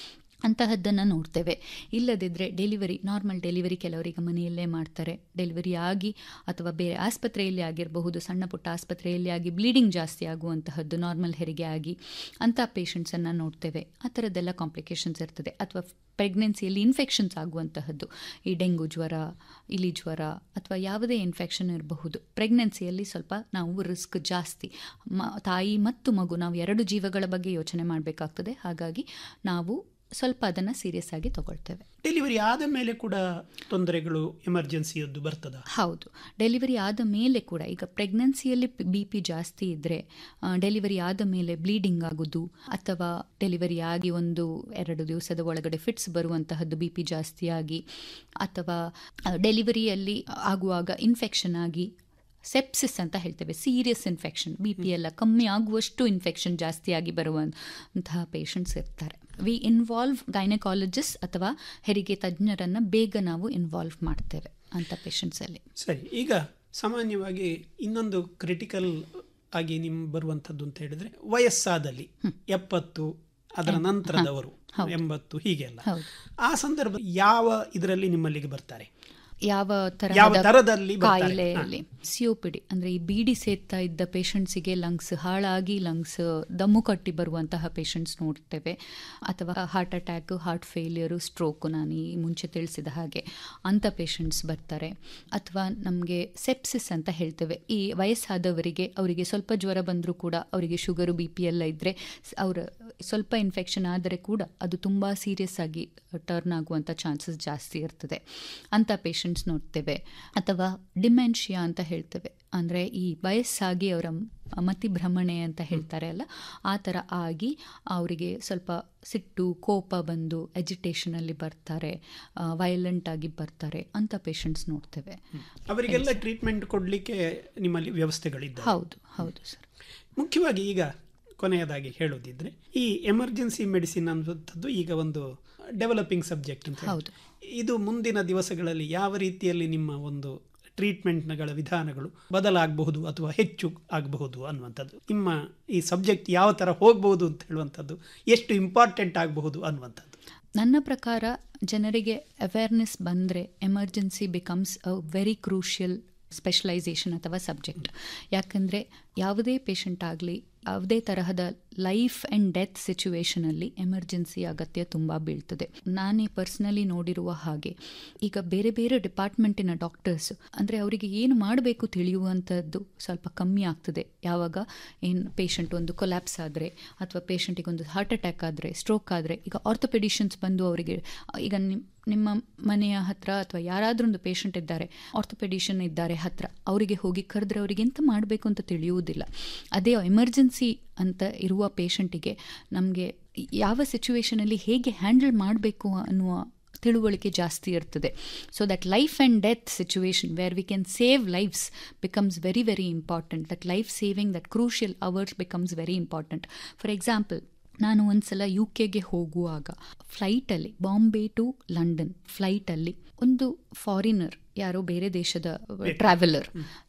ಅಂತಹದ್ದನ್ನು ನೋಡ್ತೇವೆ ಇಲ್ಲದಿದ್ದರೆ ಡೆಲಿವರಿ ನಾರ್ಮಲ್ ಡೆಲಿವರಿ ಕೆಲವರಿಗೆ ಮನೆಯಲ್ಲೇ ಮಾಡ್ತಾರೆ ಡೆಲಿವರಿ ಆಗಿ ಅಥವಾ ಬೇರೆ ಆಸ್ಪತ್ರೆಯಲ್ಲಿ ಆಗಿರಬಹುದು ಸಣ್ಣ ಪುಟ್ಟ ಆಸ್ಪತ್ರೆಯಲ್ಲಿ ಆಗಿ ಬ್ಲೀಡಿಂಗ್ ಜಾಸ್ತಿ ಆಗುವಂತಹದ್ದು ನಾರ್ಮಲ್ ಹೆರಿಗೆ ಆಗಿ ಅಂಥ ಪೇಷಂಟ್ಸನ್ನು ನೋಡ್ತೇವೆ ಆ ಥರದ್ದೆಲ್ಲ ಕಾಂಪ್ಲಿಕೇಶನ್ಸ್ ಇರ್ತದೆ ಅಥವಾ ಪ್ರೆಗ್ನೆನ್ಸಿಯಲ್ಲಿ ಇನ್ಫೆಕ್ಷನ್ಸ್ ಆಗುವಂತಹದ್ದು ಈ ಡೆಂಗು ಜ್ವರ ಇಲಿ ಜ್ವರ ಅಥವಾ ಯಾವುದೇ ಇನ್ಫೆಕ್ಷನ್ ಇರಬಹುದು ಪ್ರೆಗ್ನೆನ್ಸಿಯಲ್ಲಿ ಸ್ವಲ್ಪ ನಾವು ರಿಸ್ಕ್ ಜಾಸ್ತಿ ಮ ತಾಯಿ ಮತ್ತು ಮಗು ನಾವು ಎರಡು ಜೀವಗಳ ಬಗ್ಗೆ ಯೋಚನೆ ಮಾಡಬೇಕಾಗ್ತದೆ ಹಾಗಾಗಿ ನಾವು ಸ್ವಲ್ಪ ಅದನ್ನು ಸೀರಿಯಸ್ ಆಗಿ ತಗೊಳ್ತೇವೆ ಡೆಲಿವರಿ ಆದ ಮೇಲೆ ಕೂಡ ತೊಂದರೆಗಳು ಎಮರ್ಜೆನ್ಸಿಯದ್ದು ಬರ್ತದ ಹೌದು ಡೆಲಿವರಿ ಆದ ಮೇಲೆ ಕೂಡ ಈಗ ಪ್ರೆಗ್ನೆನ್ಸಿಯಲ್ಲಿ ಬಿ ಪಿ ಜಾಸ್ತಿ ಇದ್ದರೆ ಡೆಲಿವರಿ ಆದ ಮೇಲೆ ಬ್ಲೀಡಿಂಗ್ ಆಗೋದು ಅಥವಾ ಡೆಲಿವರಿ ಆಗಿ ಒಂದು ಎರಡು ದಿವಸದ ಒಳಗಡೆ ಫಿಟ್ಸ್ ಬರುವಂತಹದ್ದು ಬಿ ಪಿ ಜಾಸ್ತಿ ಆಗಿ ಅಥವಾ ಡೆಲಿವರಿಯಲ್ಲಿ ಆಗುವಾಗ ಇನ್ಫೆಕ್ಷನ್ ಆಗಿ ಸೆಪ್ಸಿಸ್ ಅಂತ ಹೇಳ್ತೇವೆ ಸೀರಿಯಸ್ ಇನ್ಫೆಕ್ಷನ್ ಬಿ ಪಿ ಎಲ್ಲ ಕಮ್ಮಿ ಆಗುವಷ್ಟು ಇನ್ಫೆಕ್ಷನ್ ಜಾಸ್ತಿಯಾಗಿ ಬರುವಂತಹ ಪೇಷಂಟ್ಸ್ ಇರ್ತಾರೆ ವಿ ಇನ್ವಾಲ್ವ್ ಗೈನಕಾಲಜಿಸ್ಟ್ ಅಥವಾ ಹೆರಿಗೆ ತಜ್ಞರನ್ನು ಬೇಗ ನಾವು ಇನ್ವಾಲ್ವ್ ಮಾಡ್ತೇವೆ ಅಂಥ ಪೇಷಂಟ್ಸಲ್ಲಿ ಸರಿ ಈಗ ಸಾಮಾನ್ಯವಾಗಿ ಇನ್ನೊಂದು ಕ್ರಿಟಿಕಲ್ ಆಗಿ ನಿಮ್ ಬರುವಂಥದ್ದು ಅಂತ ಹೇಳಿದ್ರೆ ವಯಸ್ಸಾದಲ್ಲಿ ಎಪ್ಪತ್ತು ಅದರ ನಂತರದವರು ಎಂಬತ್ತು ಹೀಗೆಲ್ಲ ಹೌದು. ಆ ಸಂದರ್ಭ ಯಾವ ಇದರಲ್ಲಿ ನಿಮ್ಮಲ್ಲಿಗೆ ಬರ್ತಾರೆ ಯಾವ ಯಾವ ತರಹದ ದರದಲ್ಲಿ ಬರ್ತಾರೆ? ಕಾಯಿಲೆಯಲ್ಲಿ ಸಿಒಪಿಡಿ ಅಂದ್ರೆ ಈ ಬೀಡಿ ಸೇರ್ತಾ ಇದ್ದ ಪೇಷಂಟ್ಸಿಗೆ ಲಂಗ್ಸ್ ಹಾಳಾಗಿ ಲಂಗ್ಸ್ ದಮ್ಮು ಕಟ್ಟಿ ಬರುವಂತಹ ಪೇಷಂಟ್ಸ್ ನೋಡ್ತೇವೆ ಅಥವಾ heart attack heart failure stroke ನಾನು ಈ ಮುಂಚೆ ತಿಳಿಸಿದ ಹಾಗೆ ಅಂಥ ಪೇಷಂಟ್ಸ್ ಬರ್ತಾರೆ ಅಥವಾ ನಮಗೆ ಸೆಪ್ಸಿಸ್ ಅಂತ ಹೇಳ್ತೇವೆ ಈ ವಯಸ್ಸಾದವರಿಗೆ ಅವರಿಗೆ ಸ್ವಲ್ಪ ಜ್ವರ ಬಂದರೂ ಕೂಡ ಅವರಿಗೆ ಶುಗರು ಬಿ ಪಿ ಎಲ್ಲ ಇದ್ದರೆ ಅವರ ಸ್ವಲ್ಪ ಇನ್ಫೆಕ್ಷನ್ ಆದರೆ ಕೂಡ ಅದು ತುಂಬ ಸೀರಿಯಸ್ ಆಗಿ ಟರ್ನ್ ಆಗುವಂಥ ಚಾನ್ಸಸ್ ಜಾಸ್ತಿ ಇರ್ತದೆ ಅಂಥ ಪೇಷಂಟ್ಸ್ ನೋಡ್ತೇವೆ ಅಥವಾ ಡಿಮೆನ್ಷಿಯಾ ಅಂತ ಹೇಳ್ತೇವೆ ಅಂದರೆ ಈ ವಯಸ್ಸಾಗಿ ಅವರ ಮತಿಭ್ರಮಣೆ ಅಂತ ಹೇಳ್ತಾರೆ ಅಲ್ಲ ಆ ಥರ ಆಗಿ ಅವರಿಗೆ ಸ್ವಲ್ಪ ಸಿಟ್ಟು ಕೋಪ ಬಂದು ಎಜಿಟೇಷನಲ್ಲಿ ಬರ್ತಾರೆ ವೈಲೆಂಟ್ ಆಗಿ ಬರ್ತಾರೆ ಅಂಥ ಪೇಷಂಟ್ಸ್ ನೋಡ್ತೇವೆ ಅವರಿಗೆಲ್ಲ ಟ್ರೀಟ್ಮೆಂಟ್ ಕೊಡಲಿಕ್ಕೆ ನಿಮ್ಮಲ್ಲಿ ವ್ಯವಸ್ಥೆಗಳಿದ್ದಾವೆ ಹೌದು ಹೌದು ಸರ್ ಮುಖ್ಯವಾಗಿ ಈಗ ಕೊನೆಯದಾಗಿ ಹೇಳೋದಿದ್ರೆ ಈ ಎಮರ್ಜೆನ್ಸಿ ಮೆಡಿಸಿನ್ ಅನ್ನುವಂಥದ್ದು ಈಗ ಒಂದು ಡೆವಲಪಿಂಗ್ ಸಬ್ಜೆಕ್ಟ್ ಅಂತ ಹೇಳಿ. ಹೌದು. ಇದು ಮುಂದಿನ ದಿವಸಗಳಲ್ಲಿ ಯಾವ ರೀತಿಯಲ್ಲಿ ನಿಮ್ಮ ಒಂದು ಟ್ರೀಟ್ಮೆಂಟ್ಗಳ ವಿಧಾನಗಳು ಬದಲಾಗಬಹುದು ಅಥವಾ ಹೆಚ್ಚು ಆಗಬಹುದು ಅನ್ನುವಂಥದ್ದು ನಿಮ್ಮ ಈ ಸಬ್ಜೆಕ್ಟ್ ಯಾವ ಥರ ಹೋಗಬಹುದು ಅಂತ ಹೇಳುವಂಥದ್ದು ಎಷ್ಟು ಇಂಪಾರ್ಟೆಂಟ್ ಆಗಬಹುದು ಅನ್ನುವಂಥದ್ದು ನನ್ನ ಪ್ರಕಾರ ಜನರಿಗೆ ಅವೇರ್ನೆಸ್ ಬಂದರೆ emergency becomes a very crucial specialisation ಅಥವಾ ಸಬ್ಜೆಕ್ಟ್ ಯಾಕಂದರೆ ಯಾವುದೇ ಪೇಷಂಟ್ ಆಗಲಿ ಯಾವುದೇ ತರಹದ ಲೈಫ್ ಆ್ಯಂಡ್ ಡೆತ್ ಸಿಚುವೇಶನಲ್ಲಿ ಎಮರ್ಜೆನ್ಸಿ ಅಗತ್ಯ ತುಂಬ ಬೀಳ್ತದೆ ನಾನೇ ಪರ್ಸ್ನಲಿ ನೋಡಿರುವ ಹಾಗೆ ಈಗ ಬೇರೆ ಬೇರೆ ಡಿಪಾರ್ಟ್ಮೆಂಟಿನ ಡಾಕ್ಟರ್ಸ್ ಅಂದರೆ ಅವರಿಗೆ ಏನು ಮಾಡಬೇಕು ತಿಳಿಯುವಂಥದ್ದು ಸ್ವಲ್ಪ ಕಮ್ಮಿ ಆಗ್ತದೆ ಯಾವಾಗ ಏನು ಪೇಷಂಟ್ ಒಂದು ಕೊಲ್ಯಾಪ್ಸ್ ಆದರೆ ಅಥವಾ ಪೇಷಂಟಿಗೆ ಒಂದು ಹಾರ್ಟ್ ಅಟ್ಯಾಕ್ ಆದರೆ ಸ್ಟ್ರೋಕ್ ಆದರೆ ಈಗ ಆರ್ಥೋಪೆಡಿಷನ್ಸ್ ಬಂದು ಅವರಿಗೆ ಈಗ ನಿಮ್ ನಿಮ್ಮ ಮನೆಯ ಹತ್ರ ಅಥವಾ ಯಾರಾದರೂ ಒಂದು ಪೇಷಂಟ್ ಇದ್ದಾರೆ ಆರ್ಥೋಪೆಡಿಷನ್ ಇದ್ದಾರೆ ಹತ್ರ ಅವರಿಗೆ ಹೋಗಿ ಕರೆದ್ರೆ ಅವರಿಗೆ ಎಂತ ಮಾಡಬೇಕು ಅಂತ ತಿಳಿಯುವುದಿಲ್ಲ ಅದೇ ಎಮರ್ಜೆನ್ಸಿ ಅಂತ ಇರುವ ಪೇಷಂಟಿಗೆ ನಮಗೆ ಯಾವ ಸಿಚುವೇಶನಲ್ಲಿ ಹೇಗೆ ಹ್ಯಾಂಡಲ್ ಮಾಡಬೇಕು ಅನ್ನುವ ತಿಳುವಳಿಕೆ ಜಾಸ್ತಿ ಇರ್ತದೆ so that life and death situation where we can save lives becomes very very important that life saving that crucial hours becomes very important for example ನಾನು ಒಂದ್ಸಲ ಯು ಕೆಗೆ ಹೋಗುವಾಗ ಫ್ಲೈಟಲ್ಲಿ ಬಾಂಬೆ ಟು ಲಂಡನ್ ಫ್ಲೈಟಲ್ಲಿ ಒಂದು ಫಾರಿನರ್ ಯಾರೋ ಬೇರೆ ದೇಶದ ಟ್ರಾವೆಲರ್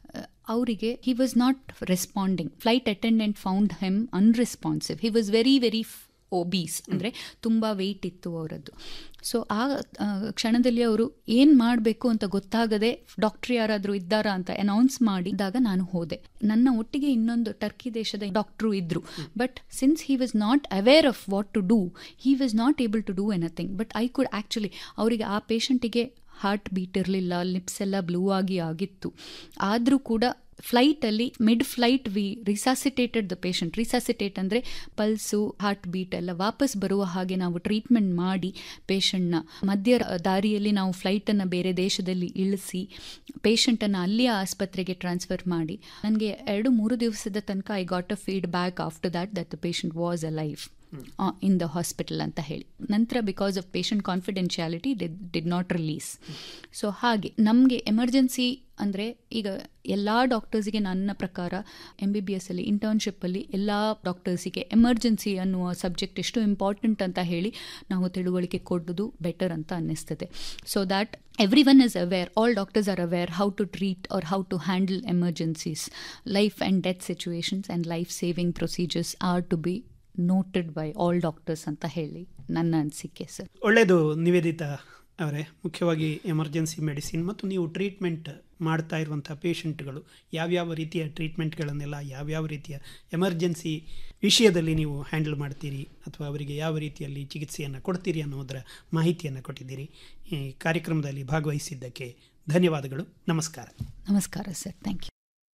ಅವರಿಗೆ he was not responding flight attendant found him unresponsive he was very very obese ಅಂದರೆ ತುಂಬ ವೆಯ್ಟ್ ಇತ್ತು ಅವರದ್ದು ಸೊ ಆ ಆ, ಕ್ಷಣದಲ್ಲಿ ಅವರು ಏನು ಮಾಡಬೇಕು ಅಂತ ಗೊತ್ತಾಗದೆ ಡಾಕ್ಟರ್ ಯಾರಾದರೂ ಇದ್ದಾರಾ ಅಂತ ಅನೌನ್ಸ್ ಮಾಡಿದಾಗ ನಾನು ಹೋದೆ ನನ್ನ ಒಟ್ಟಿಗೆ ಇನ್ನೊಂದು ಟರ್ಕಿ ದೇಶದ ಡಾಕ್ಟ್ರು ಇದ್ರು but since he was not aware of what to do he was not able to do anything but I could actually ಅವರಿಗೆ ಆ ಪೇಷಂಟಿಗೆ ಹಾರ್ಟ್ ಬೀಟ್ ಇರಲಿಲ್ಲ ಲಿಪ್ಸ್ ಎಲ್ಲ ಬ್ಲೂ ಆಗಿ ಆಗಿತ್ತು ಆದರೂ ಕೂಡ ಫ್ಲೈಟಲ್ಲಿ mid flight we resuscitated the patient resuscitate ಅಂದರೆ ಪಲ್ಸು ಹಾರ್ಟ್ ಬೀಟ್ ಎಲ್ಲ ವಾಪಸ್ ಬರುವ ಹಾಗೆ ನಾವು ಟ್ರೀಟ್ಮೆಂಟ್ ಮಾಡಿ ಪೇಷಂಟ್ನ ಮಧ್ಯ ದಾರಿಯಲ್ಲಿ ನಾವು ಫ್ಲೈಟನ್ನು ಬೇರೆ ದೇಶದಲ್ಲಿ ಇಳಿಸಿ ಪೇಷಂಟನ್ನು ಅಲ್ಲಿಯ ಆಸ್ಪತ್ರೆಗೆ ಟ್ರಾನ್ಸ್ಫರ್ ಮಾಡಿ ನನಗೆ ಎರಡು ಮೂರು ದಿವಸದ ತನಕ I got a feedback after that that the patient was alive in the hospital ಅಂತ ಹೇಳಿ ನಂತರ because of patient confidentiality did not release so ಹಾಗೆ ನಮಗೆ ಎಮರ್ಜೆನ್ಸಿ ಅಂದರೆ ಈಗ ಎಲ್ಲ ಡಾಕ್ಟರ್ಸಿಗೆ ನನ್ನ ಪ್ರಕಾರ ಎಮ್ ಬಿ ಬಿ ಎಸ್ ಅಲ್ಲಿ ಇಂಟರ್ನ್ಶಿಪ್ಪಲ್ಲಿ ಎಲ್ಲ ಡಾಕ್ಟರ್ಸಿಗೆ ಎಮರ್ಜೆನ್ಸಿ ಅನ್ನುವ ಸಬ್ಜೆಕ್ಟ್ ಎಷ್ಟು ಇಂಪಾರ್ಟೆಂಟ್ ಅಂತ ಹೇಳಿ ನಾವು ತಿಳುವಳಿಕೆ ಕೊಡೋದು ಬೆಟರ್ ಅಂತ ಅನ್ನಿಸ್ತದೆ so that every one is aware all doctors are aware how to treat or how to handle emergencies life and death situations and life saving procedures are to be noted by all doctors ಅಂತ ಹೇಳಿ ನನ್ನ ಅನಿಸಿಕೆ sir ಒಳ್ಳೆಯದು ನಿವೇದಿತಾ ಅವರೇ ಮುಖ್ಯವಾಗಿ emergency medicine ಮತ್ತು ನೀವು treatment ಮಾಡ್ತಾ ಇರುವಂಥ ಪೇಷಂಟ್ಗಳು ಯಾವ್ಯಾವ ರೀತಿಯ ಟ್ರೀಟ್ಮೆಂಟ್ಗಳನ್ನೆಲ್ಲ ಯಾವ್ಯಾವ ರೀತಿಯ ಎಮರ್ಜೆನ್ಸಿ ವಿಷಯದಲ್ಲಿ ನೀವು ಹ್ಯಾಂಡಲ್ ಮಾಡ್ತೀರಿ ಅಥವಾ ಅವರಿಗೆ ಯಾವ ರೀತಿಯಲ್ಲಿ ಚಿಕಿತ್ಸೆಯನ್ನು ಕೊಡ್ತೀರಿ ಅನ್ನೋದರ ಮಾಹಿತಿಯನ್ನು ಕೊಟ್ಟಿದ್ದೀರಿ ಈ ಕಾರ್ಯಕ್ರಮದಲ್ಲಿ ಭಾಗವಹಿಸಿದ್ದಕ್ಕೆ ಧನ್ಯವಾದಗಳು ನಮಸ್ಕಾರ ನಮಸ್ಕಾರ ಸರ್ ಥ್ಯಾಂಕ್ ಯು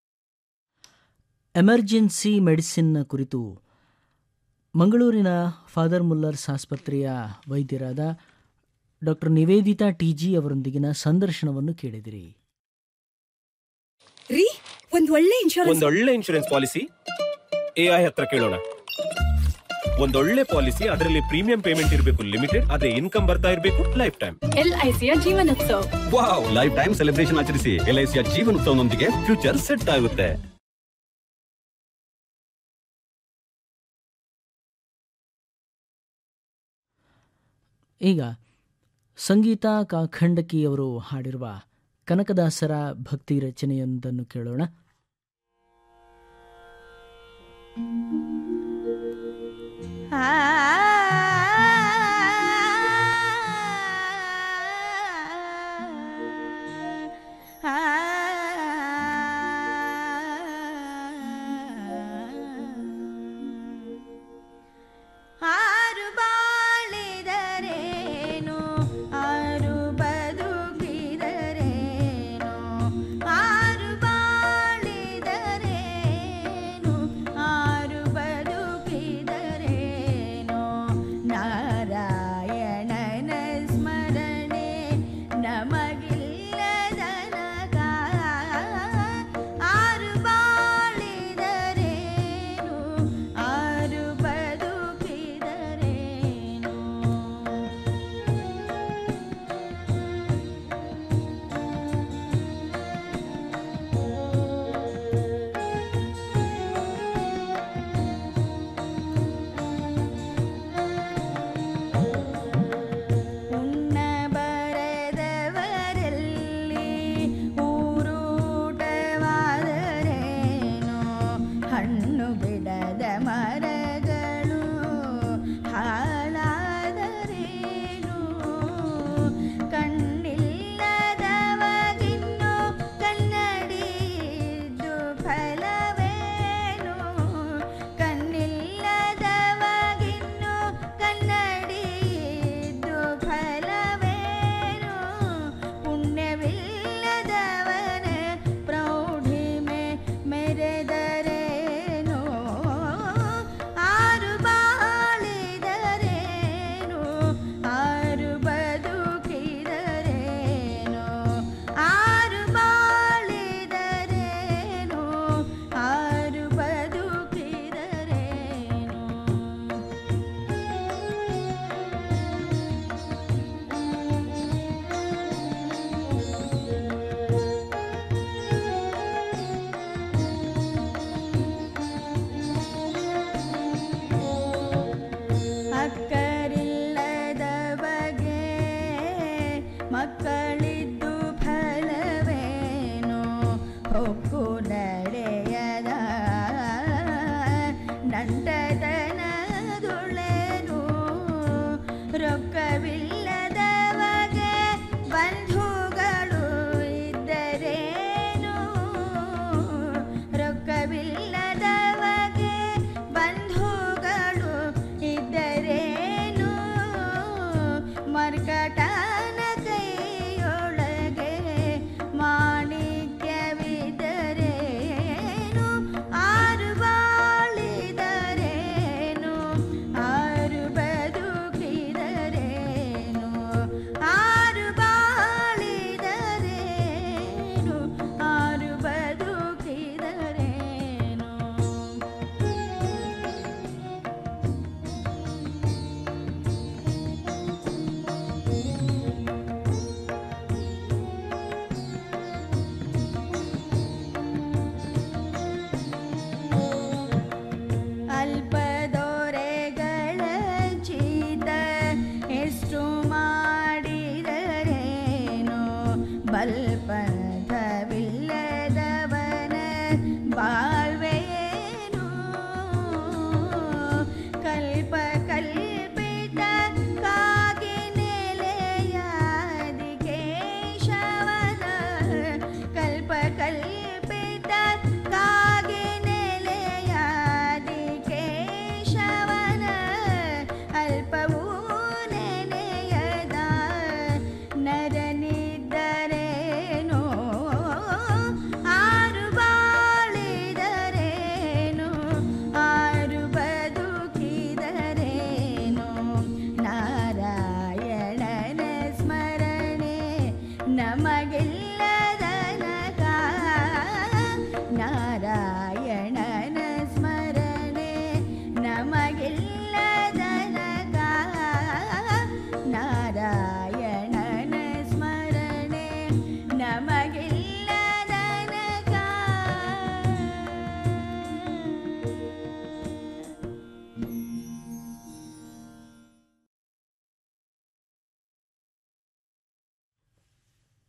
ಎಮರ್ಜೆನ್ಸಿ ಮೆಡಿಸಿನ್ನ ಕುರಿತು ಮಂಗಳೂರಿನ ಫಾದರ್ ಮುಲ್ಲರ್ಸ್ ಆಸ್ಪತ್ರೆಯ ವೈದ್ಯರಾದ ಡಾಕ್ಟರ್ ನಿವೇದಿತಾ ಟಿ ಜಿ ಅವರೊಂದಿಗಿನ ಸಂದರ್ಶನವನ್ನು ಕೇಳಿದಿರಿ ರೀ ಒಂದ್ ಒಳ್ಳೆ ಇನ್ಶೂರೆನ್ಸ್ ಒಂದೊಳ್ಳೆ ಇನ್ಶೂರೆನ್ಸ್ ಪಾಲಿಸಿ ಎಐ ಹತ್ರ ಕೇಳೋಣ ಒಂದೊಳ್ಳೆ ಪಾಲಿಸಿ ಅದರಲ್ಲಿ ಪ್ರೀಮಿಯಂ ಪೇಮೆಂಟ್ ಇರಬೇಕು ಲಿಮಿಟೆಡ್ ಅದೇ ಇನ್ಕಮ್ ಬರ್ತಾ ಇರಬೇಕು ಲೈಫ್ ಟೈಮ್ ಎಲ್ ಐ ಸಿಯ Jeevan Utsav wow lifetime celebration ಆಚರಿಸಿ ಎಲ್ ಐ ಸಿಯ ಜೀವನ ಉತ್ಸವನೊಂದಿಗೆ ಫ್ಯೂಚರ್ ಸೆಟ್ ಆಗುತ್ತೆ ಈಗ ಸಂಗೀತ ಕಾಖಂಡಕಿಯವರು ಹಾಡಿರುವ ಕನಕದಾಸರ ಭಕ್ತಿ ರಚನೆಯೊಂದನ್ನು ಕೇಳೋಣ ಆರು ಬಾಳಿದರೇನು ಆರು ಬದುಕಿದರೇನು ಆರು ಬಾಳಿದರೇನು ಆರು ಬದುಕಿದರೇನು ನಾರಾಯಣನ ಸ್ಮರಣೆ ನಮಗಿಲ್ಲದನಗ ಆರು ಬಾಳಿದರೇನು ಆರು ಬದುಕಿದರೇನು ಉಣ್ಣ ಬರದವರಲ್ಲಿ ಊರೂಟವಾದರೇನು ಹಣ್ಣು ಬಿಡದ ಮರಗಳು ಹಾಳಾದರೇನು ಕಣ್ಣಿಲ್ಲದವಗಿನ್ನು ಕನ್ನಡಿದ್ದು ಫಲವೇನು ಕಣ್ಣಿಲ್ಲದವಗಿನ್ನು ಕನ್ನಡಿದ್ದು ಫಲವೇನು ಪುಣ್ಯವಿಲ್ಲದವನ ಪ್ರೌಢಿಮೆ ಮೆರೆದರೇನು ಆರು ಬಾಳಿದರೇನು ಆರು ಬದುಕಿದರೇನು ಆರು ಬಾಳಿದರೇನು ಆರು ಬದುಕಿದರೇನು ಅಕ್ಕರಿಲ್ಲದ ಬಗೆ ಮಕ್ಕಳಿದ್ದು ಫಲವೇನು ಹೊಕ್ಕು ನಡೆಯದ ನಂಟತನದುಳೇನು ರೊಕ್ಕವಿಲ್ಲದವಗೆ ಬಂಧುಗಳು ಇದ್ದರೇನು ರೊಕ್ಕವಿಲ್ಲದವಗೆ ಬಂಧುಗಳು ಇದ್ದರೇನು ಮರ್ಕಟನ ಕೈಯೊಳಗೆ ಮಾಣಿಕ್ಯವಿದ್ದರೇನು ಆರು ಬಾಳಿದರೇನು ಆರು ಬದುಕಿದರೇನು ಆರು ಬಾಳಿದರೇನು ಆರು ಬದುಕಿದರೇನು ಅಲ್ಪದೊರೆಗಳ ಚೀತ ಎಷ್ಟು ಮಾಡಿದರೇನು ಬಲ್ಪದವಿಲ್ಲದವನ ಬಾಳ್ವೆಯೇನು ಕಲ್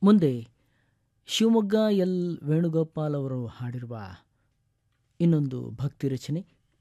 ಮುಂದೆ ಶಿವಮೊಗ್ಗ ಎಲ್ ವೇಣುಗೋಪಾಲ್ ಅವರು ಹಾಡಿರುವ ಇನ್ನೊಂದು ಭಕ್ತಿ ರಚನೆ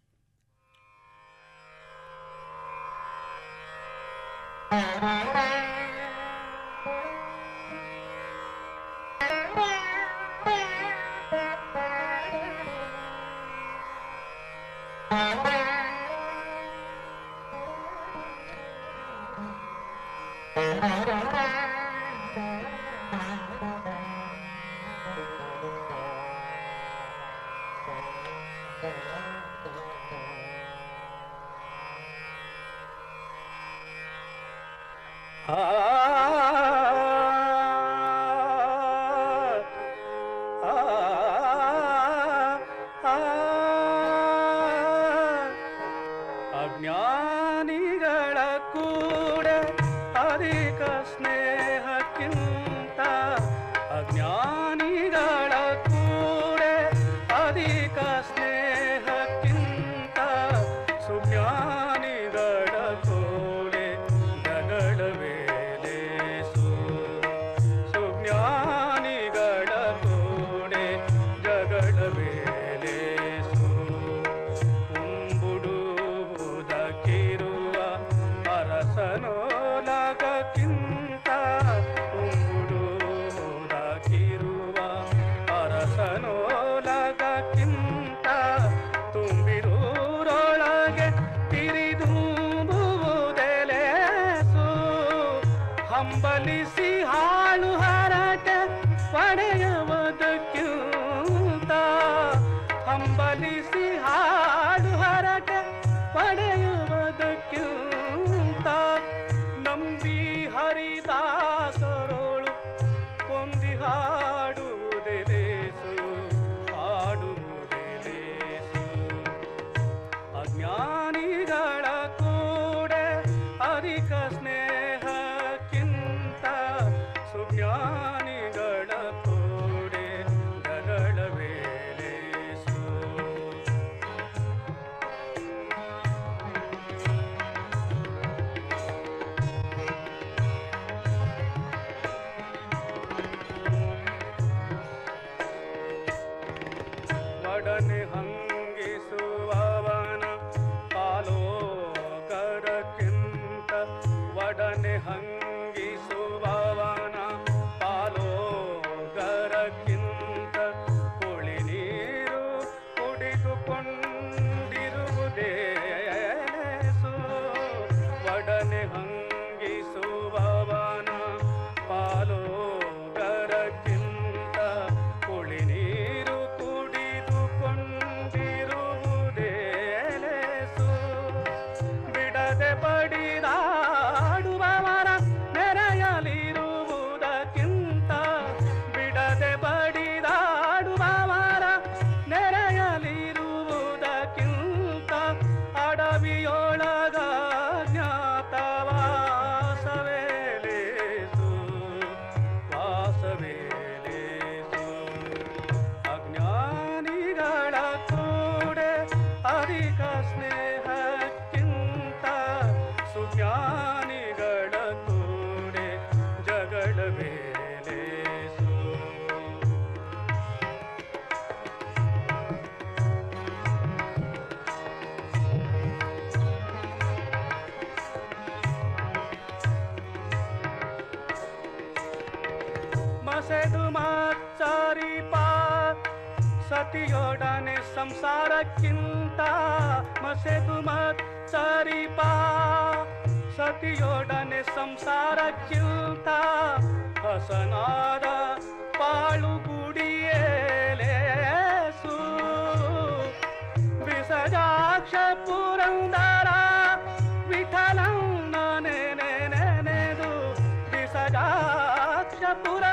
ಅಜ್ಞಾನಿಗಳ ಕೂಡ ಅಧಿಕ ಸ್ನೇಹಕ್ಕಿಂತ ಅಜ್ಞಾನಿಗಳ ಕೂಡ ಅಧಿಕ ಸ್ನೇಹಕ್ಕಿಂತ ಸುಜ್ಞಾನಿಗಳ ಕೋಲೆ ಜಗಳ ವೇಲೇಸು ಸುಜ್ಞಾನಿಗಳ ಕೋಡೆ ಜಗಳ ವೇಲೇಸು ಉಂಬುಡುವುದಕ್ಕಿರುವ ಅರಸನೋಲಗಕ್ಕಿಂತ ಉಂಬುಡುವುದಕ್ಕಿರುವ ಅರಸನೋಲಗಕ್ಕಿಂತ ತುಂಬಿರೂರೊಳಗೆ ತಿರಿದುಂಬುವುದೆಲೆಸು ಹಂಬಲಿಸಿ ಹಾಳು ಹರಟೆ ಪಡೆಯುವುದಕ್ಕಿಂತ ಹಂಬಲಿಸಿ ಹಾಡು ಹರಟೆ ಪಡೆಯುವುದಕ್ಕಿಂತ ನಂಬಿ ಹರಿದಾಸರೋಳು ಕೊಂದಿ ಹಾಡುವುದೆಲೇಸು ಹಾಡುವುದೆಲೇಸು ಅಜ್ಞಾನಿಗಳ ಕೂಡ ಅಧಿಕ ಸ್ನೇಹಕ್ಕಿಂತ ಸುಜ್ಞಾನಿಗಳ ಕೂಡೆ ಜಗಳ ವೇಲೇಸು ಒಡನೆ ಹಂಗಿಸುವವನ ಪಾಲೋಕರಕ್ಕಿಂತ ಒಡನೆ ಹಂಗಿಸುವವನ ಪಾಲೋಕರಕ್ಕಿಂತ ಕುಳಿ ನೀರು ಕುಡಿದುಕೊಂಡಿರುವುದೇಸು ಒಡನೆ ಹಂಗಿಸುವವನ ಪಾಲೋಕರಕ್ಕಿಂತ ಕುಳಿ ನೀರು ಕುಡಿದುಕೊಂಡಿರುವುದೇಲೆಸು ಬಿಡದೆ ಬಡಿದಾಡುವವರ ನೆರೆಯಲಿರುವುದಕ್ಕಿಂತ ಬಿಡದೆ ಬಡಿದಾಡುವವರ ನೆರೆಯಲಿರುವುದಕ್ಕಿಂತ ಅಡವಿಯೊಳಗ ಜ್ಞಾತವಾಸವೇಲೇಸು ವಾಸವೇಲೇಸು ಅಜ್ಞಾನಿಗಳ ಕೂಡೆ ಅಧಿಕ ಸ್ನೇಹಕ್ಕಿಂತ ಸುಜ್ಞಾನಿಗಳ ಕೂಡೆ ಜಗಳ ಬೇಲೇಸು ಮಸೆದು ಮಾಚಾರಿ ಪಾ ಸತಿಯೊಡನೆ ಸಂಸಾರಕ್ಕಿಂತ ಮಸೆದು ಮಾಚಾರಿ ಪಾ ಸತಿಯೊಡನೆ ಸಂಸಾರಕ್ಕಿಂತ ಹಸನಾದ ಪಾಳುಗುಡಿಯೇಲೇಸು ವಿಸಜಾಕ್ಷ ಪುರಂದರ ವಿಠಲನ ನೆನೆದು ವಿಸಜಾಕ್ಷ ಪುರ